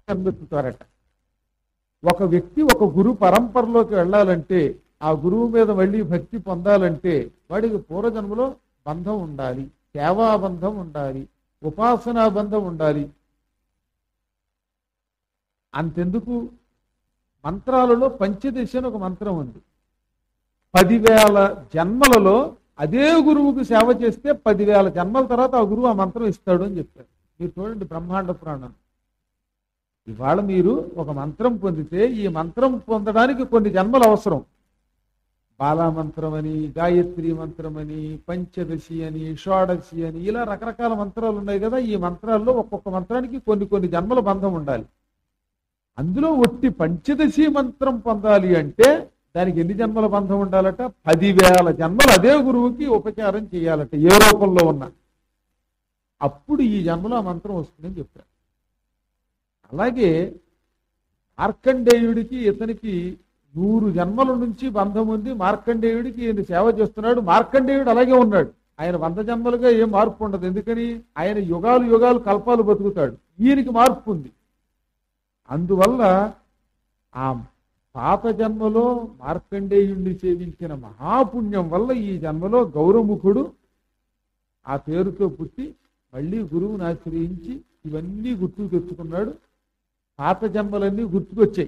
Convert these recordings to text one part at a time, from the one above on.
జన్మెత్తుతారట ఒక వ్యక్తి ఒక గురు పరంపరలోకి వెళ్ళాలంటే ఆ గురువు మీద మళ్ళీ భక్తి పొందాలంటే వాడికి పూర్వజన్మలో బంధం ఉండాలి సేవా బంధం ఉండాలి ఉపాసనా బంధం ఉండాలి అంతెందుకు మంత్రాలలో పంచదశ అని ఒక మంత్రం ఉంది పదివేల జన్మలలో అదే గురువుకు సేవ చేస్తే పదివేల జన్మల తర్వాత ఆ గురువు ఆ మంత్రం ఇస్తాడు అని చెప్పారు మీరు చూడండి బ్రహ్మాండ పురాణం ఇవాళ మీరు ఒక మంత్రం పొందితే ఈ మంత్రం పొందడానికి కొన్ని జన్మలు అవసరం బాలామంత్రం అని గాయత్రి మంత్రం అని పంచదశి అని షోడశి అని ఇలా రకరకాల మంత్రాలు ఉన్నాయి కదా ఈ మంత్రాల్లో ఒక్కొక్క మంత్రానికి కొన్ని కొన్ని జన్మల బంధం ఉండాలి అందులో ఒట్టి పంచదశి మంత్రం పొందాలి అంటే దానికి ఎన్ని జన్మల బంధం ఉండాలట పదివేల జన్మలు అదే గురువుకి ఉపచారం చేయాలట ఏ రూపంలో ఉన్నా అప్పుడు ఈ జన్మలో ఆ మంత్రం వస్తుందని చెప్పారు అలాగే మార్కండేయుడికి ఇతనికి నూరు జన్మల నుంచి బంధం ఉంది మార్కండేయుడికి ఈయన సేవ చేస్తున్నాడు మార్కండేయుడు అలాగే ఉన్నాడు ఆయన వంద జన్మలుగా ఏం మార్పు ఉండదు ఎందుకని ఆయన యుగాలు యుగాలు కల్పాలు బతుకుతాడు ఈయనకి మార్పు ఉంది అందువల్ల ఆ పాత జన్మలో మార్కండేయుణ్ణి సేవించిన మహాపుణ్యం వల్ల ఈ జన్మలో గౌరముఖుడు ఆ పేరుతో పుట్టి మళ్ళీ గురువుని ఆశ్రయించి ఇవన్నీ గుర్తుకు తెచ్చుకున్నాడు పాత జన్మలన్నీ గుర్తుకొచ్చాయి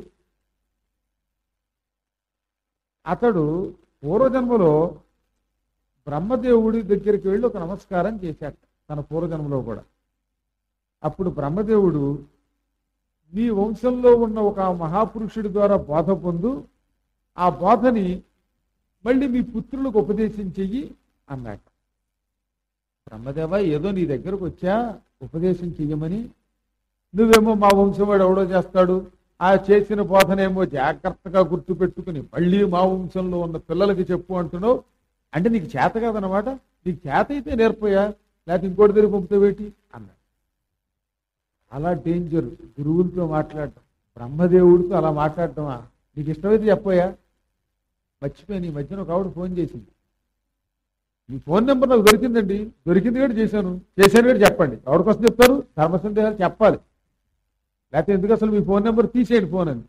అతడు పూర్వజన్మలో బ్రహ్మదేవుడి దగ్గరికి వెళ్ళి ఒక నమస్కారం చేశాడు తన పూర్వజన్మలో కూడా అప్పుడు బ్రహ్మదేవుడు నీ వంశంలో ఉన్న ఒక మహాపురుషుడి ద్వారా బోధ పొందు ఆ బోధని మళ్ళీ మీ పుత్రులకు ఉపదేశం చెయ్యి అన్నాడు బ్రహ్మదేవ ఏదో నీ దగ్గరకు వచ్చా ఉపదేశం చెయ్యమని నువ్వేమో మా వంశం వాడు ఎవడో చేస్తాడు ఆ చేసిన బోధనేమో జాగ్రత్తగా గుర్తు పెట్టుకుని మళ్ళీ మా వంశంలో ఉన్న పిల్లలకి చెప్పు అంటున్నావు అంటే నీకు చేత కాదనమాట నీకు చేత అయితే నేర్పోయా లేకపోతే ఇంకోటి దగ్గర పంపుతావేటి అన్నాడు అలా డేంజర్ గురువులతో మాట్లాడటం బ్రహ్మదేవుడితో అలా మాట్లాడటమా నీకు ఇష్టమైతే చెప్పోయా మర్చిపోయాను ఈ మధ్యన ఒక ఆవిడ ఫోన్ చేసింది మీ ఫోన్ నెంబర్ నాకు దొరికిందండి దొరికింది కూడా చేశాను చేశాను కూడా చెప్పండి ఎవరికోసం చెప్తారు ధర్మసందేహాలు చెప్పాలి లేకపోతే ఎందుకు అసలు మీ ఫోన్ నెంబర్ తీసేయండి ఫోన్ అని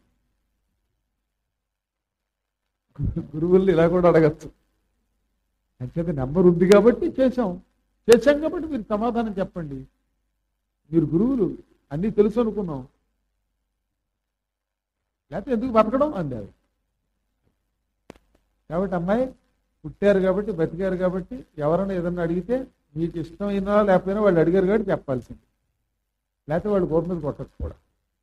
గురువుల్ని ఇలా కూడా అడగచ్చు అంచేత నెంబర్ ఉంది కాబట్టి చేశాం చేశాం కాబట్టి మీరు సమాధానం చెప్పండి మీరు గురువులు అన్నీ తెలుసు అనుకున్నాం లేకపోతే ఎందుకు బతకడం అందారు కాబట్టి అమ్మాయి పుట్టారు కాబట్టి బతికారు కాబట్టి ఎవరైనా ఏదన్నా అడిగితే మీకు ఇష్టమైనా లేకపోయినా వాళ్ళు అడిగారు కాబట్టి చెప్పాల్సింది లేకపోతే వాళ్ళు గోరు మీద కొట్టచ్చు కూడా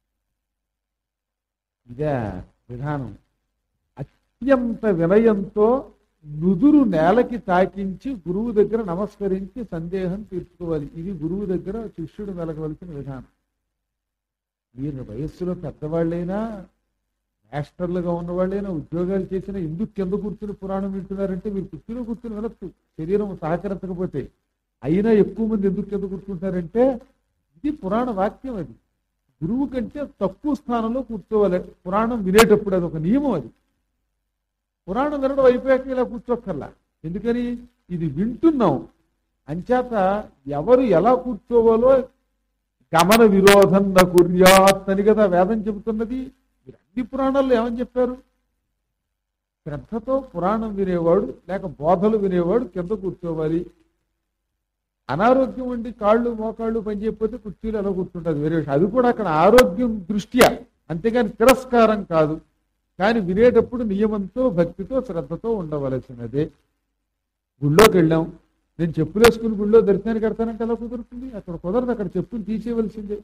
ఇదే విధానం అత్యంత వినయంతో నుదురు నేలకి తాకించి గురువు దగ్గర నమస్కరించి సందేహం తీర్చుకోవాలి ఇది గురువు దగ్గర శిష్యుడు మెలగవలసిన విధానం మీరు వయస్సులో పెద్దవాళ్ళైనా మాస్టర్లుగా ఉన్నవాళ్ళైనా ఉద్యోగాలు చేసినా ఎందుకు కింద కూర్చుని పురాణం వింటున్నారంటే మీరు కుర్చీలో కూర్చుని వినొచ్చు శరీరం సహకరించకపోతే అయినా ఎక్కువ మంది ఎందుకు కింద కూర్చుంటారంటే ఇది పురాణ వాక్యం అది గురువు కంటే తక్కువ స్థానంలో కూర్చోవాలి పురాణం వినేటప్పుడు అది ఒక నియమం అది పురాణం వినడం అయిపోయాక ఇలా కూర్చోక్కర్లా ఎందుకని ఇది వింటున్నాం అంచేత ఎవరు ఎలా కూర్చోవాలో గమన విరోధం నా కుర్యాత్ అని కదా వేదం చెబుతున్నది మీరు అన్ని పురాణాల్లో ఏమని చెప్పారు శ్రద్ధతో పురాణం వినేవాడు లేక బోధలు వినేవాడు కింద కూర్చోవాలి అనారోగ్యం ఉండి కాళ్ళు మోకాళ్ళు పనిచేయకపోతే కుర్చీలు ఎలా కూర్చుంటుంది వేరే విషయం అది కూడా అక్కడ ఆరోగ్యం దృష్ట్యా అంతేగాని తిరస్కారం కాదు కానీ వినేటప్పుడు నియమంతో భక్తితో శ్రద్ధతో ఉండవలసినదే గుళ్ళోకి వెళ్ళాం నేను చెప్పులు వేసుకుని గుళ్ళో దర్శనానికి కడతానంటే ఎలా కుదురుతుంది అక్కడ కుదరదు అక్కడ చెప్పులు తీసేయవలసిందే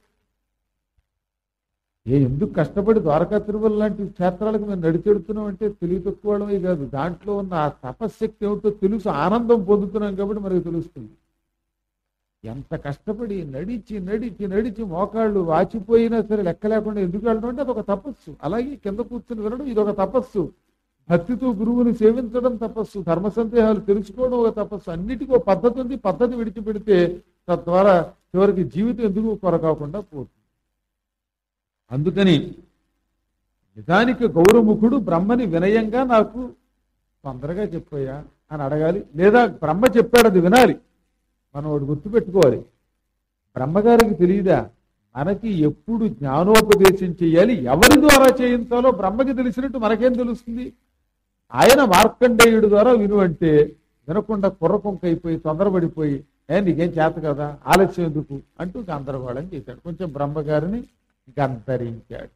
ఏ ఎందుకు కష్టపడి ద్వారకా తిరుమల లాంటి క్షేత్రాలకు మేము నడిచెడుతున్నాం అంటే తెలివి తక్కువ వాళ్ళమే కాదు దాంట్లో ఉన్న ఆ తపశక్తి ఏమిటో తెలుసు ఆనందం పొందుతున్నాం కాబట్టి మనకు తెలుస్తుంది ఎంత కష్టపడి నడిచి నడిచి నడిచి మోకాళ్ళు వాచిపోయినా సరే లెక్క లేకుండా ఎందుకు వెళ్ళడం అంటే అదొక తపస్సు అలాగే కింద కూర్చుని వినడం ఇది ఒక తపస్సు భక్తితో గురువుని సేవించడం తపస్సు ధర్మ సందేహాలు తెలుసుకోవడం ఒక తపస్సు అన్నిటికీ ఒక పద్ధతి ఉంది పద్ధతి విడిచిపెడితే తద్వారా చివరికి జీవితం ఎందుకు కొరకాకుండా పోతుంది అందుకని నిజానికి గౌరముఖుడు బ్రహ్మని వినయంగా నాకు తొందరగా చెప్పాయా అని అడగాలి లేదా బ్రహ్మ చెప్పాడు అది వినాలి మనం వాడు గుర్తుపెట్టుకోవాలి బ్రహ్మగారికి తెలియదా మనకి ఎప్పుడు జ్ఞానోపదేశం చేయాలి ఎవరి ద్వారా చేయించాలో బ్రహ్మకి తెలిసినట్టు మనకేం తెలుస్తుంది ఆయన మార్కండేయుడి ద్వారా విను అంటే వినకుండా కుర్రకొంక అయిపోయి తొందరపడిపోయి ఏ నీకేం చేత కదా ఆలస్యం ఎందుకు అంటూ గందరగోళం చేశాడు కొంచెం బ్రహ్మగారిని గంతరించాడు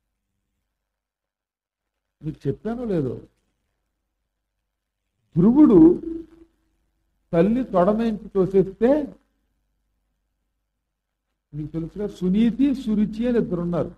మీకు చెప్పానో లేదో ధ్రువుడు తల్లి తొడమేంచి తోసేస్తే మీకు తెలుసుగా సునీతి సురుచి అని ఇద్దరున్నారు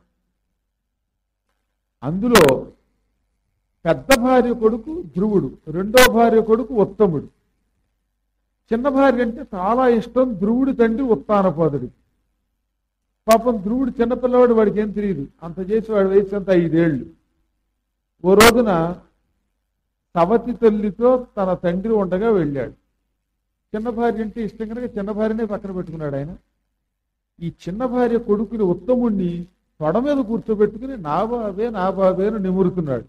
అందులో పెద్ద భార్య కొడుకు ధ్రువుడు రెండో భార్య కొడుకు ఉత్తముడు చిన్న భార్య అంటే చాలా ఇష్టం ధ్రువుడి తండ్రి ఉత్తానపాదుడు పాపం ధ్రువుడు చిన్నపిల్లవాడు వాడికి ఏం తెలియదు అంత చేసి వాడి వయసు అంత ఐదేళ్లు ఓ రోజున సవతి తల్లితో తన తండ్రి ఉండగా వెళ్ళాడు చిన్న భార్య అంటే ఇష్టం కనుక చిన్న భార్యనే పక్కన పెట్టుకున్నాడు ఆయన ఈ చిన్న భార్య కొడుకుని ఉత్తముణ్ణి తొడ మీద కూర్చోబెట్టుకుని నా బాబే నా బాబే అని నిమురుతున్నాడు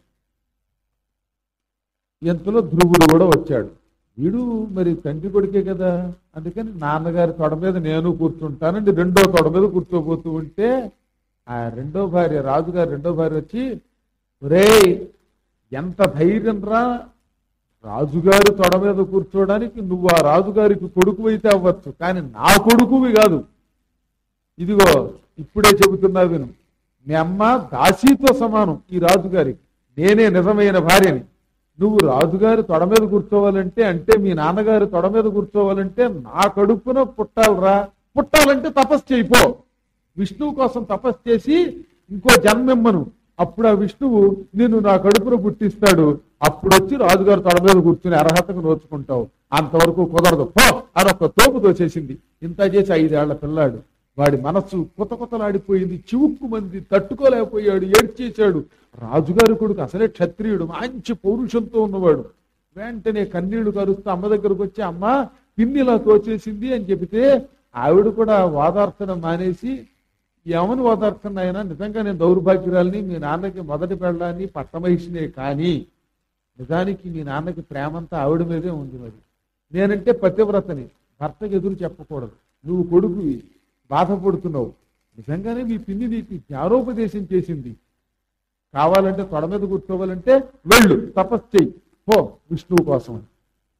ఇంతలో ధ్రువుడు కూడా వచ్చాడు వీడు మరి తండ్రి కొడుకే కదా అందుకని నాన్నగారి తొడ మీద నేను కూర్చుంటానండి రెండో తొడ మీద కూర్చోబోతూ ఉంటే ఆ రెండో భార్య రాజుగారి రెండో భార్య వచ్చి ఒరేయ్ ఎంత ధైర్యం రా రాజుగారి తొడ మీద కూర్చోవడానికి నువ్వు ఆ రాజుగారికి కొడుకు అయితే అవ్వచ్చు కానీ నా కొడుకువి కాదు ఇదిగో ఇప్పుడే చెబుతున్నా విను మీ అమ్మ దాసీతో సమానం ఈ రాజుగారికి నేనే నిజమైన భార్యని నువ్వు రాజుగారి తొడ మీద కూర్చోవాలంటే అంటే మీ నాన్నగారి తొడ మీద కూర్చోవాలంటే నా కడుపున పుట్టాలరా పుట్టాలంటే తపస్సు చేయిపో విష్ణువు కోసం తపస్సు చేసి ఇంకో జన్మిమ్మను అప్పుడు ఆ విష్ణువు నిన్ను నా కడుపున పుట్టిస్తాడు అప్పుడు వచ్చి రాజుగారి తొడ మీద కూర్చుని అర్హతకు నోచుకుంటావు అంతవరకు కుదరదు పో అని ఒక తోపు తోచేసింది ఇంత చేసి ఐదేళ్ల పిల్లాడు వాడి మనస్సు కొత్త కొత్తలాడిపోయింది చివుక్కు మంది తట్టుకోలేకపోయాడు ఏడ్చేశాడు రాజుగారి కొడుకు అసలే క్షత్రియుడు మంచి పౌరుషంతో ఉన్నవాడు వెంటనే కన్నీళ్లు కరుస్తూ అమ్మ దగ్గరకు వచ్చి అమ్మ పిన్నిలా తోచేసింది అని చెబితే ఆవిడ కూడా వాదార్చడం మానేసి ఏమని ఓదార్చండి ఆయన నిజంగా నేను దౌర్భాగ్యురాలని మీ నాన్నకి మొదటి పెళ్ళాన్ని పట్టమహిషినే కానీ నిజానికి మీ నాన్నకి ప్రేమంతా ఆవిడ మీదే ఉంది మరి నేనంటే పతివ్రతని భర్తకి ఎదురు చెప్పకూడదు నువ్వు కొడుకువి బాధపడుతున్నావు నిజంగానే మీ పిన్ని నీకు జ్ఞానోపదేశం చేసింది కావాలంటే తొడ మీద కూర్చోవాలంటే వెళ్ళు తపస్సు చెయ్యి పో విష్ణువు కోసం అని.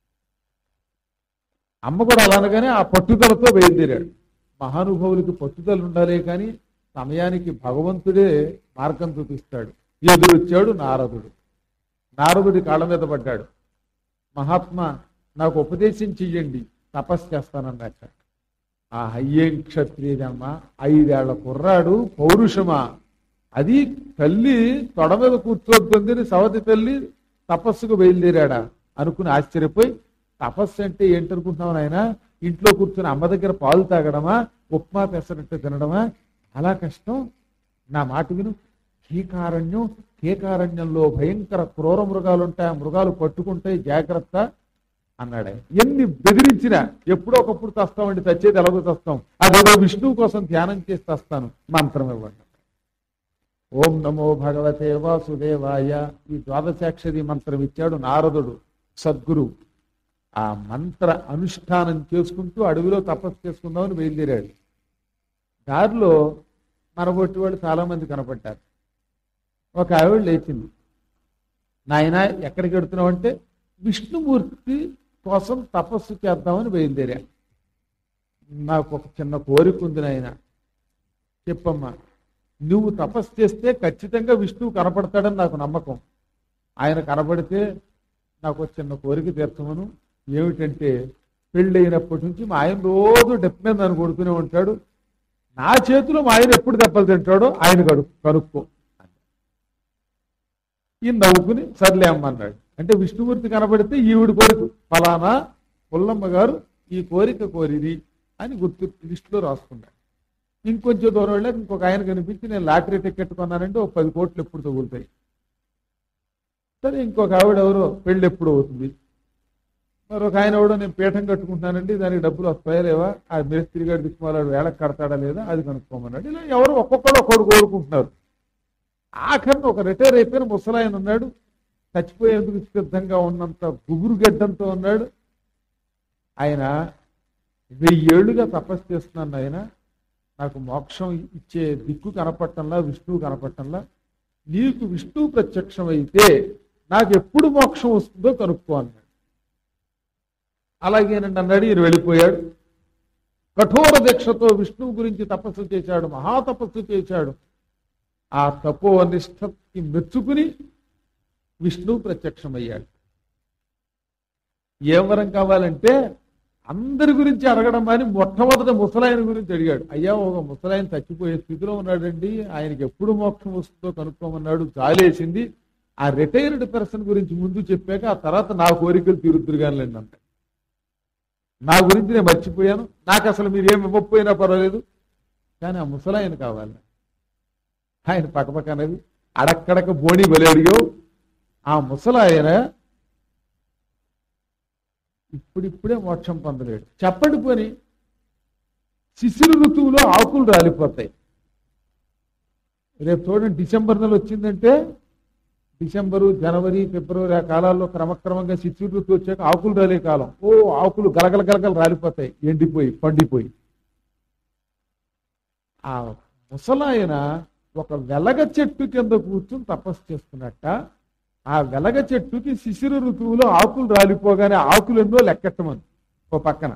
అమ్మ కూడా అలానగానే ఆ పట్టుదలతో బయలుదేరాడు మహానుభావులకి పట్టుదల ఉండాలే కానీ సమయానికి భగవంతుడే మార్గం చూపిస్తాడు ఎదురొచ్చాడు నారదుడు నారదుడి కాళ్ళ మీద పడ్డాడు మహాత్మా నాకు ఉపదేశం చెయ్యండి తపస్సు చేస్తానన్నట్ట ఆ హయ్యేం క్షత్రియమ్మ ఐదేళ్ల కుర్రాడు పౌరుషమా అది తల్లి తొడ మీద కూర్చోద్దని సవతి తల్లి తపస్సుకు బయలుదేరాడా అనుకుని ఆశ్చర్యపోయి తపస్సు అంటే ఏంటనుకుంటున్నావు నాయన ఇంట్లో కూర్చుని అమ్మ దగ్గర పాలు తాగడమా ఉప్మా పెసరట్టు తినడమా అలా కష్టం నా మాట విను కీకారణ్యం కీకారణ్యంలో భయంకర క్రూర మృగాలు ఉంటాయి ఆ మృగాలు పట్టుకుంటాయి జాగ్రత్త అన్నాడు ఆయన. ఎన్ని బెదిరించినా ఎప్పుడో ఒకప్పుడు తస్తామండి చచ్చేది ఎలాగో తస్తాం అదేదో విష్ణువు కోసం ధ్యానం చేసి తస్తాను మంత్రం ఇవ్వండి ఓం నమో భగవతే వాసుదేవాయ ఈ ద్వాదశాక్షరి మంత్రం ఇచ్చాడు నారదుడు సద్గురు ఆ మంత్ర అనుష్ఠానం చేసుకుంటూ అడవిలో తపస్సు చేసుకుందామని బయలుదేరాడు దారిలో మనబొట్టి వాళ్ళు చాలా మంది కనపడ్డారు ఒక ఆవిడ లేచింది నాయన ఎక్కడికి వెడుతున్నావు అంటే విష్ణుమూర్తి కోసం తపస్సు చేద్దామని బయలుదేరా నాకు ఒక చిన్న కోరిక ఉంది నాయన చెప్పమ్మా నువ్వు తపస్సు చేస్తే ఖచ్చితంగా విష్ణువు కనపడతాడని నాకు నమ్మకం ఆయన కనపడితే నాకు ఒక చిన్న కోరిక తీర్చమను ఏమిటంటే పెళ్ళైనప్పటి నుంచి మా ఆయన రోజు డెప్ మీద నన్ను కొడుతూనే ఉంటాడు నా చేతిలో మా ఆయన ఎప్పుడు దెబ్బలు తింటాడో ఆయన కడు కనుక్కో ఈ నవ్వుకుని సర్లే అమ్మన్నాడు అంటే విష్ణుమూర్తి కనబడితే ఈవిడ కోరిక ఫలానా పుల్లమ్మ గారు ఈ కోరిక కోరిది అని గుర్తు లిస్టులో రాసుకున్నాడు ఇంకొంచెం దూరం వెళ్ళాక ఇంకొక ఆయన కనిపించి నేను లాటరీ టికెట్ కొన్నానంటే ఒక పది కోట్లు ఎప్పుడు తగులుతాయి సరే ఇంకొక ఆవిడ ఎవరో పెళ్ళి ఎప్పుడు అవుతుంది మరొక ఆయన ఎవడో నేను పీఠం కట్టుకుంటున్నానండి దానికి డబ్బులు వస్తాయా లేవా ఆ మేస్త్రి గారి దిక్కుమాలాడు వేళకు కడతాడా లేదా అది కనుక్కోమన్నాడు ఇలా ఎవరు ఒక్కొక్కడు ఒక్కడు కోరుకుంటున్నారు ఆఖరిని ఒక రిటైర్ అయిపోయిన ముసలాయన ఉన్నాడు చచ్చిపోయేందుకు సిద్ధంగా ఉన్నంత గుబురు గడ్డంతో ఉన్నాడు ఆయన వెయ్యేళ్లుగా తపస్సు చేస్తున్నాను ఆయన నాకు మోక్షం ఇచ్చే దిక్కు కనపట్టంలా విష్ణువు కనపట్టంలా నీకు విష్ణువు ప్రత్యక్షమైతే నాకు ఎప్పుడు మోక్షం వస్తుందో కనుక్కో అన్నాడు అలాగేనండి అన్నాడు ఈయన వెళ్ళిపోయాడు కఠోర దీక్షతో విష్ణువు గురించి తపస్సు చేశాడు మహాతపస్సు చేశాడు ఆ తపో నిష్ఠకి మెచ్చుకుని విష్ణువు ప్రత్యక్షమయ్యాడు ఏం వరం కావాలంటే అందరి గురించి అడగడం అని మొట్టమొదట ముసలాయన గురించి అడిగాడు అయ్యా ఒక ముసలాయన చచ్చిపోయే స్థితిలో ఉన్నాడండి ఆయనకి ఎప్పుడు మోక్షం వస్తుందో కనుక్కోమన్నాడు చాలేసింది ఆ రిటైర్డ్ పర్సన్ గురించి ముందు చెప్పాక ఆ తర్వాత నా కోరికలు తీరుద్దురుగానులేండి అంట నా గురించి నేను మర్చిపోయాను నాకు అసలు మీరు ఏమి ఇవ్వకపోయినా పర్వాలేదు కానీ ఆ ముసలాయన కావాలి ఆయన పక్కపక్కనవి అడక్కడక బోణి బలి అడిగావు ఆ ముసలాయన ఇప్పుడిప్పుడే మోక్షం పొందలేడు చెప్పండి పోని శిశిర ఋతువులో ఆకులు రాలిపోతాయి రేపు చూడండి డిసెంబర్ నెల వచ్చిందంటే డిసెంబరు జనవరి ఫిబ్రవరి ఆ కాలాల్లో క్రమక్రమంగా శిశిర ఋతువు వచ్చాక ఆకులు రాలే కాలం ఓ ఆకులు గలగల గలగల రాలిపోతాయి ఎండిపోయి పండిపోయి ఆ ముసలాయన ఒక వెలగ చెట్టు కింద కూర్చుని తపస్సు చేస్తున్నట్ట ఆ వెలగ చెట్టుకి శిశిర ఋతువులో ఆకులు రాలిపోగానే ఆకులు ఎన్నో లెక్కెట్టమని ఓ పక్కన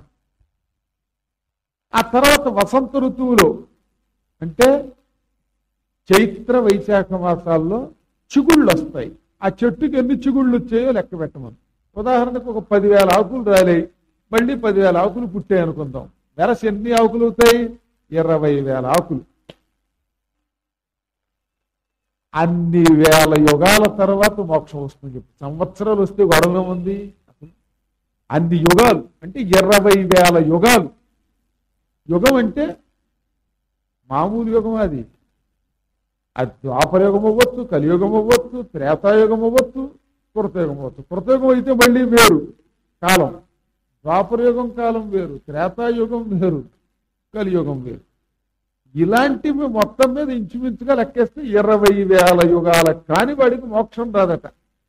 ఆ తర్వాత వసంత ఋతువులో అంటే చైత్ర వైశాఖ మాసాల్లో చిగుళ్ళు వస్తాయి ఆ చెట్టుకి ఎన్ని చిగుళ్ళు వచ్చాయో లెక్క పెట్టమని ఉదాహరణకు ఒక పదివేల ఆకులు రాలేయి మళ్ళీ పదివేల ఆకులు పుట్టాయి అనుకుందాం వెరస ఎన్ని ఆకులు అవుతాయి ఇరవై వేల ఆకులు అన్ని వేల యుగాల తర్వాత మోక్షం వస్తుంది చెప్పు సంవత్సరాలు వస్తే గొడవలో ఉంది అన్ని యుగాలు అంటే ఇరవై వేల యుగాలు యుగం అంటే మామూలు యుగం అది అది ద్వాపరయుగం అవ్వచ్చు కలియుగం అవ్వచ్చు త్రేతాయుగం అవ్వచ్చు కృతయుగం అవ్వచ్చు కృతయుగం అయితే మళ్ళీ వేరు కాలం ద్వాపరయుగం కాలం వేరు త్రేతాయుగం వేరు కలియుగం వేరు ఇలాంటివి మొత్తం మీద ఇంచుమించుగా లెక్కేస్తే ఇరవై వేల యుగాల కాని వాడికి మోక్షం రాదట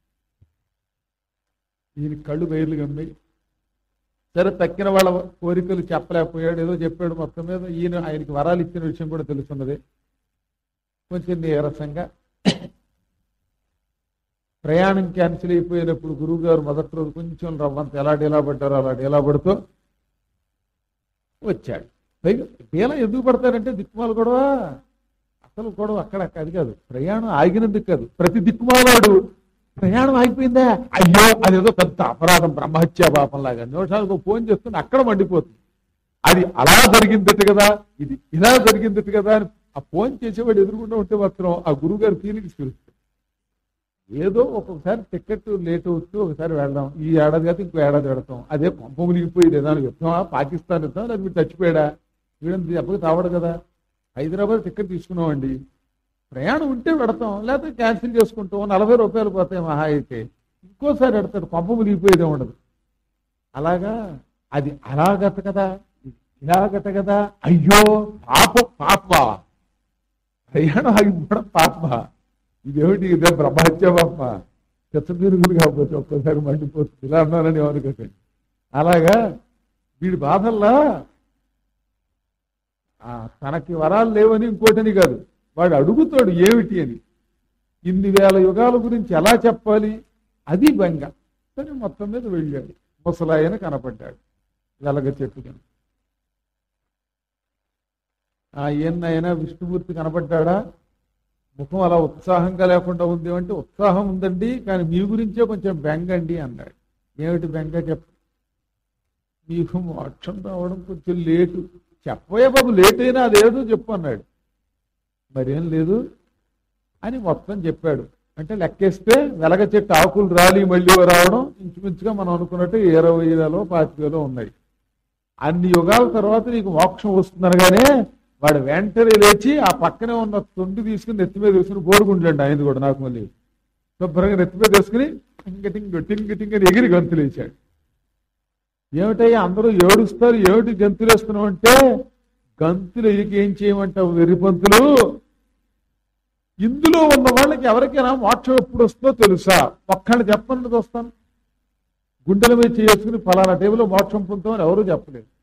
ఈయన కళ్ళు బయలు గమ్మాయి సరే తక్కిన వాళ్ళ కోరికలు చెప్పలేకపోయాడు ఏదో చెప్పాడు మొత్తం మీద ఈయన ఆయనకి వరాలు ఇచ్చిన విషయం కూడా తెలుస్తున్నది కొంచెం నీరసంగా ప్రయాణం క్యాన్సిల్ అయిపోయినప్పుడు గురువు గారు మొదటి రోజు కొంచెం రవ్వంత ఎలాంటి ఎలా పడ్డారో అలాంటి ఎలా పడుతూ వచ్చాడు పైగా పీల ఎందుకు పడతారంటే దిక్కుమాల గొడవ అసలు గొడవ అక్కడ అది కాదు ప్రయాణం ఆగినందుకు కాదు ప్రతి దిక్కుమాలాడు ప్రయాణం ఆగిపోయిందా అయ్యో అదేదో పెద్ద అపరాధం బ్రహ్మహత్యా పాపం లాగా నిమిషాలకు ఫోన్ చేస్తున్నా అక్కడ మండిపోతుంది అది అలా జరిగిందట కదా ఇది ఇలా జరిగిందట కదా అని ఆ ఫోన్ చేసేవాడు ఎదురుకుండా ఉంటే మాత్రం ఆ గురువు గారి ఫీలింగ్స్ తెలుస్తుంది ఏదో ఒక్కొక్కసారి టికెట్ లేట్ అవుతూ ఒకసారి వెళ్దాం ఈ ఏడాది కాదు ఇంకో ఏడాది వెళ్తాం అదే పంప మునిగిపోయి ఏదైనా యుద్ధమా పాకిస్తాన్ యుద్ధం లేదా మీరు చచ్చిపోయాడా వీడంత దెబ్బకి తావడు కదా హైదరాబాద్ టికెట్ తీసుకున్నామండి ప్రయాణం ఉంటే పెడతాం లేకపోతే క్యాన్సిల్ చేసుకుంటాం నలభై రూపాయలు పోతాయి మహా అయితే ఇంకోసారి పెడతాడు పంప మునిగిపోయేదే ఉండదు అలాగా అది అలాగట కదా ఇలాగట కదా అయ్యో పాప పాప ప్రయాణం ఆగిపోవడం పాప ఇదేమిటి ఇదే బ్రహ్మహత్య పాప చెత్తమీరుగులు కాకపోతే ఒక్కసారి మండిపోతుంది ఇలా అన్నానని అనుకోకండి అలాగా వీడి బాధల్లా ఆ, తనకి వరాలు లేవని ఇంకోటని కాదు వాడు అడుగుతాడు ఏమిటి అని ఇన్ని వేల యుగాల గురించి ఎలా చెప్పాలి అది బెంగ సరే మొత్తం మీద వెళ్ళాడు ముసలాయన కనపడ్డాడు వెలగ చెట్టు కింద ఆ ఈయనైనా విష్ణుమూర్తి కనపడ్డాడా ముఖం అలా ఉత్సాహంగా లేకుండా ఉంది అంటే ఉత్సాహం ఉందండి కానీ మీ గురించే కొంచెం బెంగ అండి అన్నాడు ఏమిటి బెంగ చెప్ప మీకు మోక్షం రావడం కొంచెం లేటు చెప్పబోయే బాబు లేట్ అయినా అదేదో చెప్పు అన్నాడు మరేం లేదు అని మొత్తం చెప్పాడు అంటే లెక్కేస్తే వెలగ చెట్టు ఆకులు రాలి మళ్ళీ రావడం ఇంచుమించుగా మనం అనుకున్నట్టు ఇరవై వేలో పాతిక వేలో ఉన్నాయి అన్ని యుగాల తర్వాత నీకు మోక్షం వస్తుందనగానే వాడు వెంటనే లేచి ఆ పక్కనే ఉన్న తొండి తీసుకుని నెత్తి మీద వేసుకుని గోరుగుండ్లండి ఆయన కూడా నాకు మళ్ళీ శుభ్రంగా నెత్తి మీద వేసుకుని టింగ టింగ టింగ టింగ అని ఎగిరి గంతులు వేశాడు ఏమిటయ్యా అందరూ ఏడుస్తారు ఏమిటి గంతులు వేస్తున్నావు అంటే గంతులు ఎగిరికి ఏం చేయమంటావు వెర్రిపంతులు ఇందులో ఉన్న వాళ్ళకి ఎవరికైనా మోక్షం ఎప్పుడు వస్తుందో తెలుసా ఒక్కళ్ళు చెప్పండి వస్తాను గుండెల మీద చేసుకుని ఫలానా టైంలో మోక్షం పొందుతామని ఎవరూ చెప్పలేదు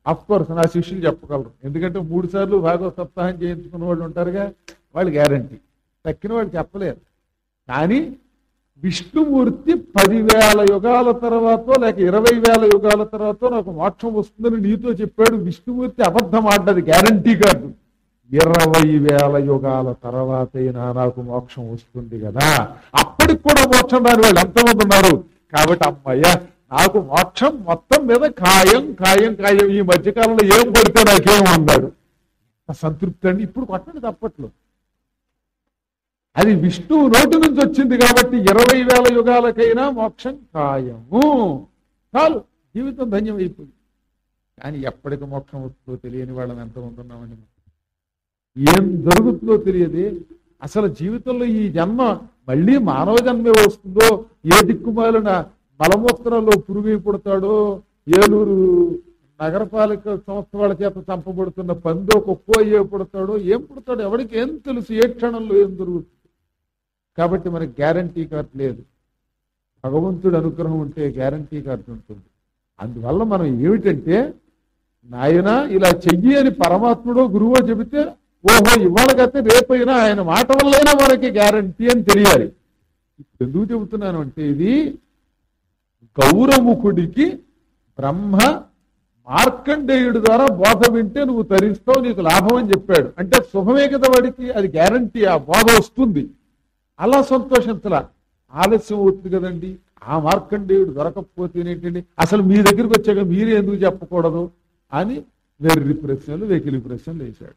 అఫ్ కోర్స్ నా శిష్యులు చెప్పగలరు ఎందుకంటే మూడు సార్లు భాగవత సప్తాహం చేయించుకున్న వాళ్ళు ఉంటారుగా వాళ్ళు గ్యారంటీ తక్కిన వాళ్ళు చెప్పలేరు కానీ విష్ణుమూర్తి పదివేల యుగాల తర్వాత లేక ఇరవై వేల యుగాల తర్వాత నాకు మోక్షం వస్తుందని నీతో చెప్పాడు విష్ణుమూర్తి అబద్ధం ఆడ్డది గ్యారంటీ కాదు ఇరవై వేల యుగాల తర్వాతైనా నాకు మోక్షం వస్తుంది కదా అప్పటికి కూడా మోక్షం రాని వాళ్ళు ఎంతమంది ఉన్నారు కాబట్టి అమ్మయ్య నాకు మోక్షం మొత్తం మీద ఖాయం ఖాయం ఖాయం ఈ మధ్యకాలంలో ఏం పడితే నాకేం అన్నాడు ఆ సంతృప్తి అండి ఇప్పుడు కొట్టండి తప్పట్లు అది విష్ణువు నోటి నుంచి వచ్చింది కాబట్టి ఇరవై వేల యుగాలకైనా మోక్షం ఖాయము చాలు జీవితం ధన్యమైపోయింది కానీ ఎప్పటికి మోక్షం వస్తుందో తెలియని వాళ్ళని ఎంతమంది ఉన్నామని ఏం జరుగుతుందో తెలియదే అసలు జీవితంలో ఈ జన్మ మళ్ళీ మానవ జన్మే వస్తుందో ఏ దిక్కుమాలిన మలమూత్రంలో పురుగు పుడతాడో ఏలూరు నగరపాలిక సంస్థ వాళ్ళ చేత చంపబడుతున్న పందో కుక్కో ఏ పుడతాడో ఏం పుడతాడో ఎవరికి ఏం తెలుసు ఏ క్షణంలో ఏం జరుగుతుంది కాబట్టి మనకి గ్యారంటీ కార్డు లేదు భగవంతుడి అనుగ్రహం ఉంటే గ్యారంటీ కార్డు ఉంటుంది అందువల్ల మనం ఏమిటంటే నాయన ఇలా చెయ్యి అని పరమాత్ముడో గురువో చెబితే ఓహో ఇవాళకైతే రేపైనా ఆయన మాట వల్లైనా మనకి గ్యారంటీ అని తెలియాలి ఇప్పుడు ఎందుకు చెబుతున్నాను అంటే ఇది గౌరముఖుడికి బ్రహ్మ మార్కండేయుడి ద్వారా బోధ వింటే నువ్వు తరిస్తావు నీకు లాభం అని చెప్పాడు అంటే శుభమే కదా వాడికి అది గ్యారంటీ ఆ బోధ వస్తుంది అలా సంతోషించలా ఆలస్యం అవుతుంది కదండి ఆ మార్కండేయుడు దొరకకపోతే ఏంటండి అసలు మీ దగ్గరికి వచ్చాక మీరే ఎందుకు చెప్పకూడదు అని వెర్రి ప్రశ్నలు వెకిలి ప్రశ్నలు వేశాడు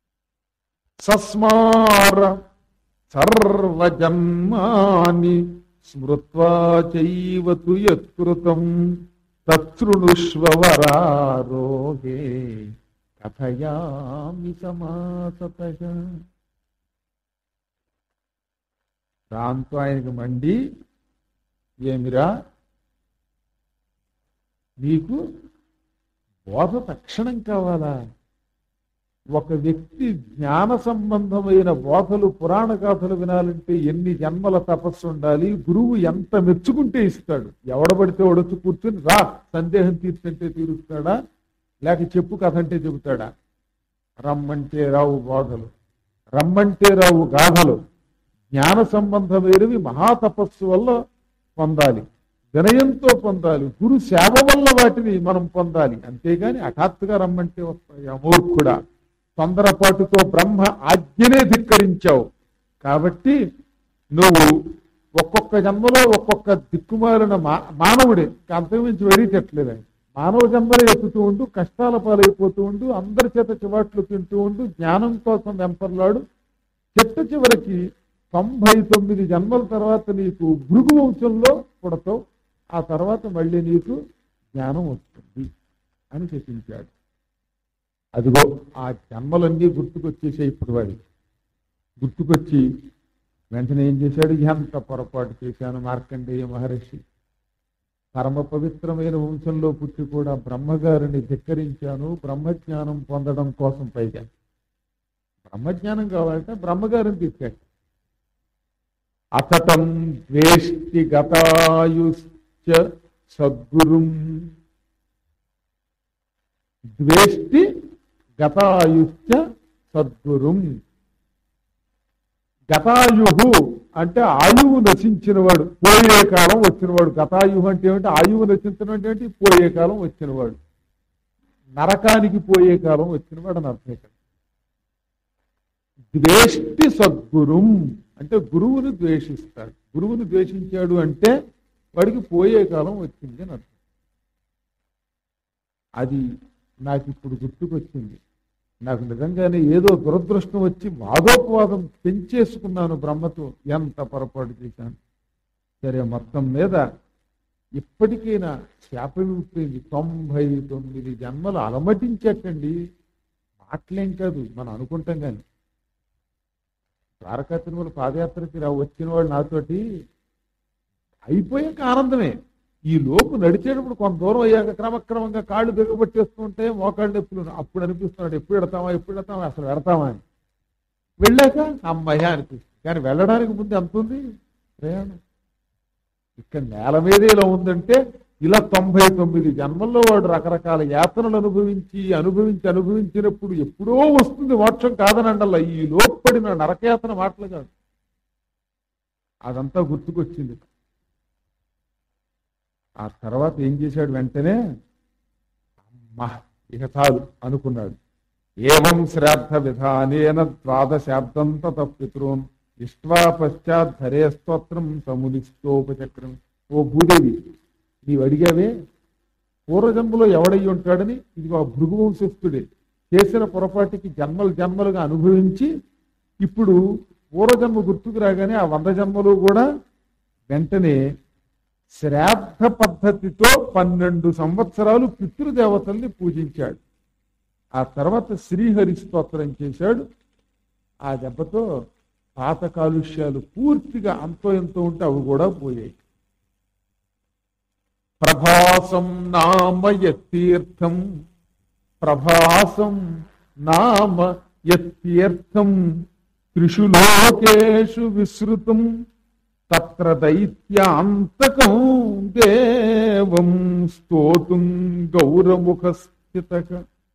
సస్మార సర్వజన్మాని స్మృత్వా చైవతు యత్కృతం తృణుష్వరారోహే కథయామి సమాసత దాంతో ఆయనకి మండి ఏమిరా నీకు బోధ తక్షణం కావాలా ఒక వ్యక్తి జ్ఞాన సంబంధమైన బోధలు పురాణ గాథలు వినాలంటే ఎన్ని జన్మల తపస్సు ఉండాలి గురువు ఎంత మెచ్చుకుంటే ఇస్తాడు ఎవడబడితే ఒడొచ్చు కూర్చుని రా సందేహం తీర్చంటే తీరుస్తాడా లేక చెప్పు కథ అంటే చెబుతాడా రమ్మంటే రావు బోధలు రమ్మంటే రావు గాథలు జ్ఞాన సంబంధమైనవి మహాతపస్సు వల్ల పొందాలి వినయంతో పొందాలి గురు సేవ వల్ల వాటిని మనం పొందాలి అంతేగాని హఠాత్తుగా రమ్మంటే వస్తాయి అమూర్ఖుడా తొందరపాటుతో బ్రహ్మ ఆజ్ఞనే ధిక్కరించావు కాబట్టి నువ్వు ఒక్కొక్క జన్మలో ఒక్కొక్క దిక్కుమాలిన మా మానవుడే అంతకుమించి వెరీటట్లేదు ఆయన మానవ జన్మలు ఎత్తుతూ ఉండు కష్టాల పాలైపోతూ ఉండు అందరి చేత చివాట్లు తింటూ ఉండు జ్ఞానం కోసం వెంపర్లాడు చెట్ట చివరికి తొంభై తొమ్మిది జన్మల తర్వాత నీకు భృగు వంశంలో పుడతావు ఆ తర్వాత మళ్ళీ నీకు జ్ఞానం వస్తుంది అని చెప్పించాడు అదిగో ఆ జన్మలన్నీ గుర్తుకొచ్చేసాయి ఇప్పుడు వాడికి గుర్తుకొచ్చి వెంటనే ఏం చేశాడు ఎంత పొరపాటు చేశాను మార్కండేయ మహర్షి పరమ పవిత్రమైన వంశంలో పుట్టి కూడా బ్రహ్మగారిని ధిక్కరించాను బ్రహ్మజ్ఞానం పొందడం కోసం పైగా బ్రహ్మజ్ఞానం కావాలంటే బ్రహ్మగారిని తీసుకెళ్ళి అతటం ద్వేష్టి గతాయుశ్చ సద్గురుం ద్వేష్టి గతాయుశ్చ సద్గురుం గతాయుహు అంటే ఆయువు నశించినవాడు పోయే కాలం వచ్చినవాడు గతాయుహు అంటే ఏమిటి ఆయువు నశించడం అంటే ఏంటి పోయే కాలం వచ్చినవాడు నరకానికి పోయే కాలం వచ్చినవాడు అని అర్థం ఇక్కడ ద్వేష్టి సద్గురుం అంటే గురువుని ద్వేషిస్తాడు గురువుని ద్వేషించాడు అంటే వాడికి పోయే కాలం వచ్చింది అని అర్థం అది నాకు ఇప్పుడు గుర్తుకొచ్చింది నాకు నిజంగానే ఏదో దురదృష్టం వచ్చి వాదోపవాదం పెంచేసుకున్నాను బ్రహ్మతో ఎంత పొరపాటు చేశాను సరే మొత్తం మీద ఇప్పటికైనా శాప విముక్తింది తొంభై తొమ్మిది జన్మలు అలమటించటండి మాటలేం కాదు మనం అనుకుంటాం కానీ ద్వారకా తిరుమల పాదయాత్రకి రా వచ్చిన వాళ్ళు నాతోటి అయిపోయాక ఆనందమే ఈ లోపు నడిచేటప్పుడు కొంత దూరం అయ్యాక క్రమక్రమంగా కాళ్ళు బిగబట్టేస్తూ ఉంటే మోకాళ్ళు నొప్పులు అప్పుడు అనిపిస్తున్నాడు ఎప్పుడు ఎడతామా ఎప్పుడు ఎడతామా అసలు పెడతామా అని వెళ్ళాక అమ్మయ్య అనిపిస్తుంది కానీ వెళ్ళడానికి ముందు ఎంత ఉంది ప్రయాణం ఇక్కడ నేల మీద ఇలా ఉందంటే ఇలా తొంభై తొమ్మిది జన్మల్లో వాడు రకరకాల యాతనలు అనుభవించి అనుభవించి అనుభవించినప్పుడు ఎప్పుడో వస్తుంది మోక్షం కాదనండల్లా ఈ లోపడిన నరకయాతన మాటలు కాదు అదంతా గుర్తుకొచ్చింది ఆ తర్వాత ఏం చేశాడు వెంటనే అమ్మా ఇక చాలు అనుకున్నాడు ఏవం శ్రాద్ధ విధానేన ద్వాదశాబ్దం తత పితృన్ ఇష్ట్వా పశ్చాత్ ధరే స్తోత్రం సమునిస్తోపచక్రం ఓ భూదేవి నీవు అడిగావే పూర్వజన్మలో ఎవడై ఉంటాడని ఇది ఆ భృగువంశస్థుడే చేసిన పొరపాటికి జన్మలు జన్మలుగా అనుభవించి ఇప్పుడు పూర్వజన్మ గుర్తుకు రాగానే ఆ వంద జన్మలు కూడా వెంటనే శ్రాద్ధ పద్ధతితో పన్నెండు సంవత్సరాలు పితృదేవతల్ని పూజించాడు ఆ తర్వాత శ్రీహరి స్తోత్రం చేశాడు ఆ దెబ్బతో పాత కాలుష్యాలు పూర్తిగా అంతో ఎంతో ఉంటే అవి కూడా పోయాయి ప్రభాసం నామ యత్తీర్థం ప్రభాసం నామ యత్తీర్థం త్రిషు లోకేషు విశ్రుతం తత్ర దైత్యాంతకం దేవం స్తోతుం గౌరముఖ స్థితక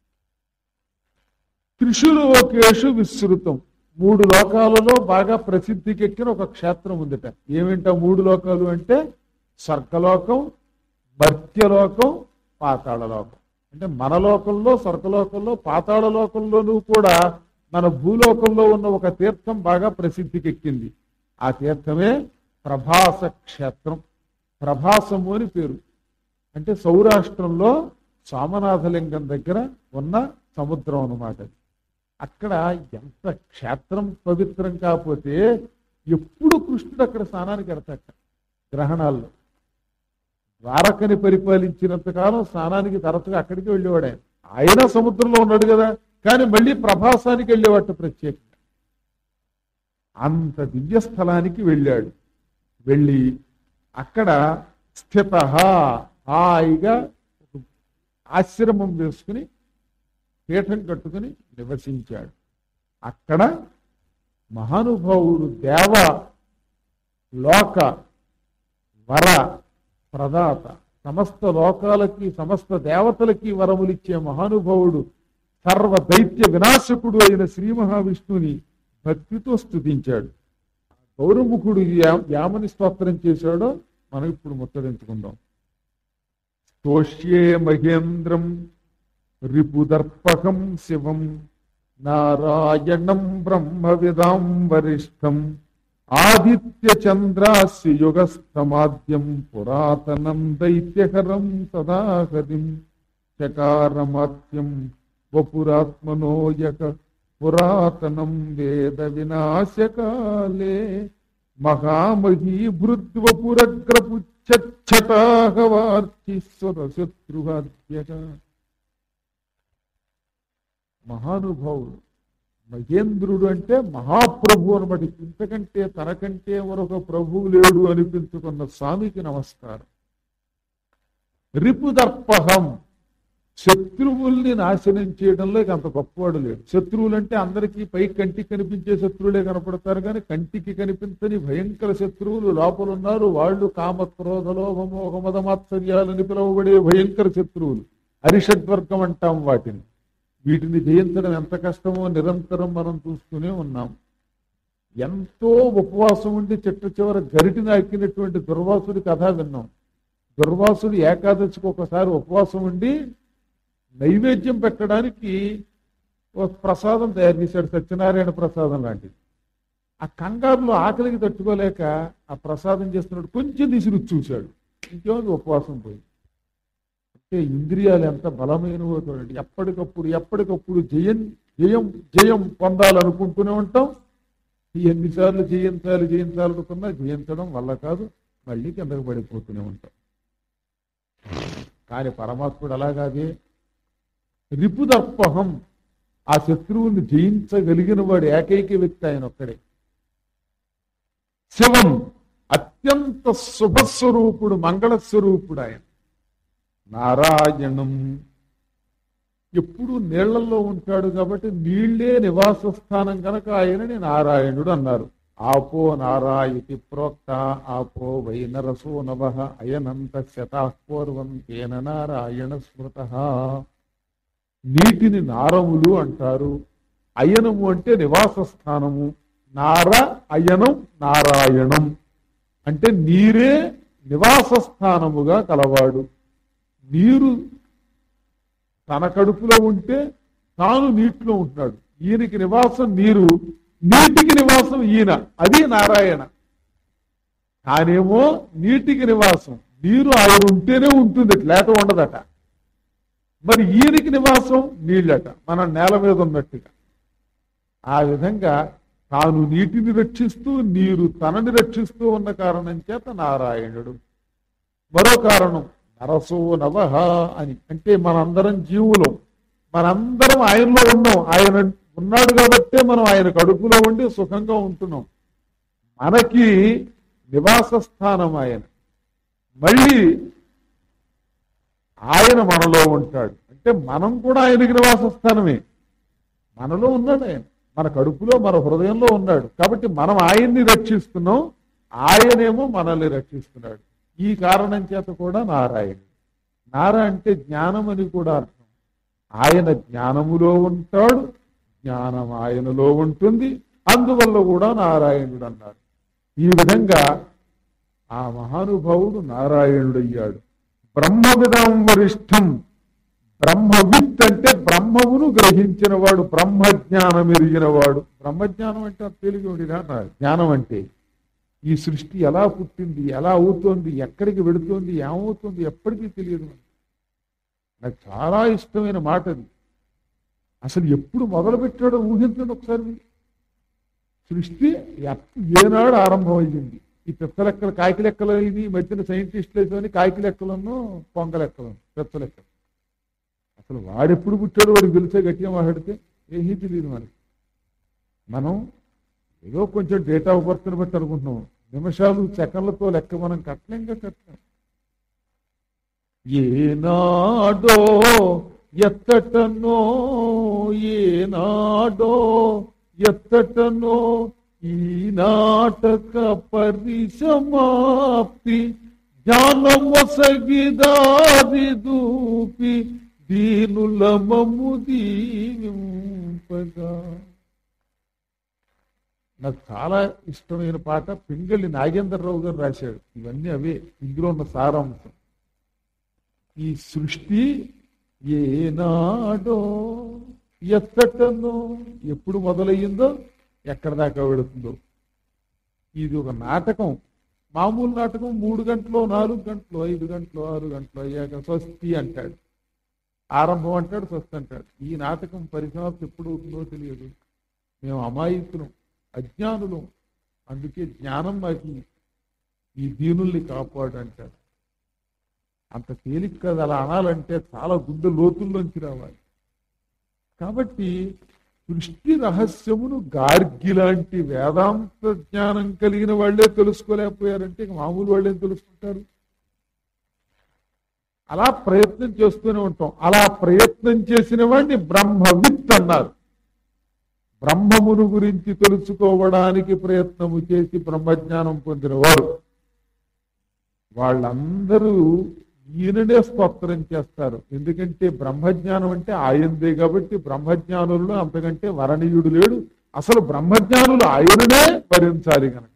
త్రిషు లోకేషు విశ్రుతం మూడు లోకాలలో బాగా ప్రసిద్ధికెక్కిన ఒక క్షేత్రం ఉందిట ఏమిటా మూడు లోకాలు అంటే స్వర్గలోకం మర్త్యలోకం పాతాళలోకం అంటే మన లోకంలో స్వర్గలోకంలో పాతాళ లోకంలోనూ కూడా మన భూలోకంలో ఉన్న ఒక తీర్థం బాగా ప్రసిద్ధికెక్కింది ఆ తీర్థమే ప్రభాస క్షేత్రం ప్రభాసము అని పేరు అంటే సౌరాష్ట్రంలో సోమనాథలింగం దగ్గర ఉన్న సముద్రం అన్నమాట అది. అక్కడ ఎంత క్షేత్రం పవిత్రం కాకపోతే ఎప్పుడు కృష్ణుడు అక్కడ స్నానానికి వెడతాట గ్రహణాల్లో ద్వారకని పరిపాలించినంత కాలం స్నానానికి తరచుగా అక్కడికి వెళ్ళేవాడు ఆయన ఆయన సముద్రంలో ఉన్నాడు కదా కానీ మళ్ళీ ప్రభాసానికి వెళ్ళేవాట ప్రత్యేకంగా అంత దివ్య స్థలానికి వెళ్ళాడు వెళ్ళి అక్కడ స్థిత హాయిగా ఆశ్రమం వేసుకుని పీఠం కట్టుకుని నివసించాడు అక్కడ మహానుభావుడు దేవ లోక వర ప్రదాత సమస్త లోకాలకి సమస్త దేవతలకి వరములిచ్చే మహానుభావుడు సర్వ దైత్య వినాశకుడు అయిన శ్రీ మహావిష్ణుని భక్తితో స్తుతించాడు గౌరముఖుడు యా- యామని స్తోత్రం చేశాడో మనం ఇప్పుడు ముచ్చరించుకుందాం స్తోష్యే మహేంద్రం రిపుదర్పకం శివం నారాయణం బ్రహ్మవిదాం వరిష్టం ఆదిత్య చంద్రాస్య యుగస్థమాద్యం పురాతనం దైత్యహరం సదాహరిం చకారమాత్యం వపురాత్మనోయక పురాతనం వేద వినాశకాలే మహామహీ భృద్వపురగ్రపుచ్చటాహవార్చిస్వర శత్రువాద్యగా మహానుభావుడు మహేంద్రుడు అంటే మహాప్రభు అనమాట ఇంతకంటే తనకంటే మరొక ప్రభువు లేడు అనిపించుకున్న స్వామికి నమస్కారం రిపుదర్పహం శత్రువుల్ని నాశనం చేయడంలో ఇక అంత గొప్పవాడు లేడు శత్రువులు అంటే అందరికీ పై కంటికి కనిపించే శత్రువులే కనపడతారు కానీ కంటికి కనిపించని భయంకర శత్రువులు లోపల ఉన్నారు వాళ్ళు కామ క్రోధ లోభమోహ మదమాత్సర్యాలని పిలువబడే భయంకర శత్రువులు అరిషడ్వర్గం అంటాం వాటిని వీటిని జయించడం ఎంత కష్టమో నిరంతరం మనం చూస్తూనే ఉన్నాం ఎంతో ఉపవాసం ఉండి చిట్ట చివర గరిటి నాకినటువంటి దుర్వాసుడి కథ విన్నాం దుర్వాసుడు ఏకాదశికి ఒకసారి ఉపవాసం ఉండి నైవేద్యం పెట్టడానికి ఒక ప్రసాదం తయారు చేశాడు సత్యనారాయణ ప్రసాదం లాంటిది ఆ కంగారులో ఆకలికి తట్టుకోలేక ఆ ప్రసాదం చేస్తున్నాడు కొంచెం తీసి రుచి చూశాడు ఇంకేముంది ఉపవాసం పోయింది అంటే ఇంద్రియాలు ఎంత బలమైనవో చూడండి ఎప్పటికప్పుడు ఎప్పటికప్పుడు జయం జయం జయం పొందాలనుకుంటూనే ఉంటాం ఎన్నిసార్లు జయించాలి జయించాలనుకున్నా జయించడం వల్ల కాదు మళ్ళీ కిందకు పడిపోతూనే ఉంటాం కానీ పరమాత్ముడు అలాగాదే రిపుదర్పహం ఆ శత్రువుని జయించగలిగిన వాడు ఏకైక వ్యక్తి ఆయన ఒక్కడే శివం అత్యంత శుభస్వరూపుడు మంగళస్వరూపుడు ఆయన నారాయణం ఎప్పుడు నీళ్లలో ఉంటాడు కాబట్టి నీళ్లే నివాస స్థానం కనుక ఆయనని నారాయణుడు అన్నారు ఆపో నారాయతి ప్రోక్త ఆపో వై నరసో నవ అయనంత శతాపూర్వం తేన నారాయణ స్మృత నీటిని నారములు అంటారు అయనము అంటే నివాస స్థానము నార అయనం నారాయణం అంటే నీరే నివాస స్థానముగా కలవాడు నీరు తన కడుపులో ఉంటే తాను నీటిలో ఉంటున్నాడు ఈయనకి నివాసం నీరు నీటికి నివాసం ఈయన అది నారాయణ కానేమో నీటికి నివాసం నీరు ఆయన ఉంటేనే ఉంటుంది లేక ఉండదట మరి ఈయనకి నివాసం నీళ్ళట మనం నేల మీద ఉన్నట్టుగా ఆ విధంగా తాను నీటిని రక్షిస్తూ నీరు తనని రక్షిస్తూ ఉన్న కారణం చేత నారాయణుడు మరో కారణం నరసో నవహ అని అంటే మనందరం జీవులం మనందరం ఆయనలో ఉన్నాం ఆయన ఉన్నాడు కాబట్టే మనం ఆయన కడుపులో ఉండి సుఖంగా ఉంటున్నాం మనకి నివాస స్థానం ఆయన మళ్ళీ ఆయన మనలో ఉంటాడు అంటే మనం కూడా ఆయనకి నివాస స్థానమే మనలో ఉన్నాడు ఆయన మన కడుపులో మన హృదయంలో ఉన్నాడు కాబట్టి మనం ఆయన్ని రక్షిస్తున్నాం ఆయనేమో మనల్ని రక్షిస్తున్నాడు ఈ కారణం చేత కూడా నారాయణుడు నార అంటే జ్ఞానం అని కూడా అర్థం ఆయన జ్ఞానములో ఉంటాడు జ్ఞానం ఆయనలో ఉంటుంది అందువల్ల కూడా నారాయణుడు అన్నారు ఈ విధంగా ఆ మహానుభావుడు నారాయణుడయ్యాడు బ్రహ్మవిదం వరిష్టం బ్రహ్మవిత్ అంటే బ్రహ్మమును గ్రహించిన వాడు బ్రహ్మజ్ఞానం ఎరిగిన వాడు బ్రహ్మజ్ఞానం అంటే తెలుగు జ్ఞానం అంటే ఈ సృష్టి ఎలా పుట్టింది ఎలా అవుతోంది ఎక్కడికి వెడుతోంది ఏమవుతుంది ఎప్పటికీ తెలియదు మనకి. నాకు చాలా ఇష్టమైన మాట అది అసలు ఎప్పుడు మొదలు పెట్టాడో ఊహించండి ఒకసారి మీరు. సృష్టి ఎప్- ఏనాడు ఆరంభమైంది ఈ పెద్ద లెక్కలు కాకి లెక్కలు ఇది ఈ మధ్యన సైంటిస్టులు అయితే కాకి లెక్కలను పొంగ లెక్కలను పెద్ద లెక్కలు అసలు వాడెప్పుడు పుట్టాడో వాడికి తెలిసే గట్టిగా మాట్లాడితే ఏమీ తెలియదు మనకి మనం ఏదో కొంచెం డేట్ ఆఫ్ బర్త్ని బట్టి అనుకుంటున్నాం నిమిషాలు సెకండ్లతో లెక్క మనం కట్టలేంగా కట్టలేం ఏనాడో ఎత్తటనో ఏనాడో ఎత్తటనో ఈ నాటక పరిసమాప్తి జ్ఞానమొసగిదాది దూపి దీనుల మమ్ము దీవింపగా నాకు చాలా ఇష్టమైన పాట పింగళి నాగేంద్రరావు గారు రాశాడు ఇవన్నీ అవే ఇందులో ఉన్న సారాంశం ఈ సృష్టి ఏనాడో ఎత్తటనో ఎప్పుడు మొదలయ్యిందో ఎక్కడ దాకా వెళుతుందో ఇది ఒక నాటకం మామూలు నాటకం మూడు గంటలు నాలుగు గంటలు ఐదు గంటలు ఆరు గంటలు అయ్యాక స్వస్తి అంటాడు ఆరంభం అంటాడు స్వస్తి అంటాడు ఈ నాటకం పరిసమాప్తి ఎప్పుడు అవుతుందో తెలియదు మేము అమాయకులం అజ్ఞానులు అందుకే జ్ఞానం మాకు ఈ దీనుల్ని కాపాడు అంటారు అంత తేలిక కాదు అలా అనాలంటే చాలా గుండె లోతుల్లోంచి రావాలి కాబట్టి సృష్టి రహస్యమును గార్గి లాంటి వేదాంత జ్ఞానం కలిగిన వాళ్ళే తెలుసుకోలేకపోయారంటే ఇక మామూలు వాళ్ళేం తెలుసుకుంటారు అలా ప్రయత్నం చేస్తూనే ఉంటాం అలా ప్రయత్నం చేసిన వాడిని బ్రహ్మవిత్ అన్నారు బ్రహ్మమును గురించి తెలుసుకోవడానికి ప్రయత్నము చేసి బ్రహ్మజ్ఞానం పొందిన వారు వాళ్ళందరూ ఈయననే స్తోత్రం చేస్తారు ఎందుకంటే బ్రహ్మజ్ఞానం అంటే ఆయందే కాబట్టి బ్రహ్మజ్ఞానుల్లో అంతకంటే వరణీయుడు లేడు అసలు బ్రహ్మజ్ఞానులు ఆయననే భరించాలి కనుక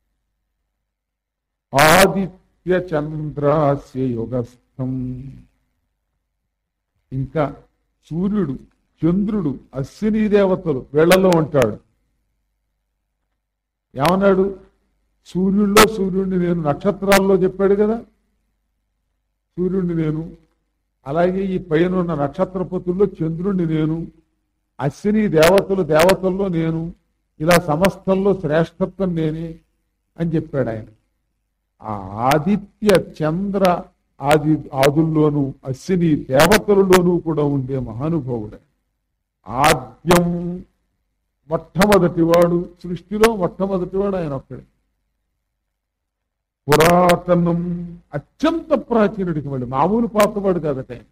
ఆదిత్య చంద్రాస్య యుగస్థం ఇంకా సూర్యుడు చంద్రుడు అశ్విని దేవతలు వీళ్ళలో ఉంటాడు ఏమన్నాడు సూర్యుల్లో సూర్యుడిని నేను నక్షత్రాల్లో చెప్పాడు కదా సూర్యుడిని నేను అలాగే ఈ పైన ఉన్న నక్షత్రపతుల్లో చంద్రుడిని నేను అశ్విని దేవతలు దేవతల్లో నేను ఇలా సమస్తంలో శ్రేష్టత్వం నేనే అని చెప్పాడు ఆయన ఆ ఆదిత్య చంద్ర ఆది ఆదుల్లోనూ అశ్విని దేవతలలోనూ కూడా ఉండే మహానుభావుడే ఆద్యం మొట్టమొదటివాడు సృష్టిలో మొట్టమొదటివాడు ఆయన ఒక్కడే పురాతనం అత్యంత ప్రాచీనుడికి మళ్ళీ మామూలు పాతవాడు కాదట ఆయన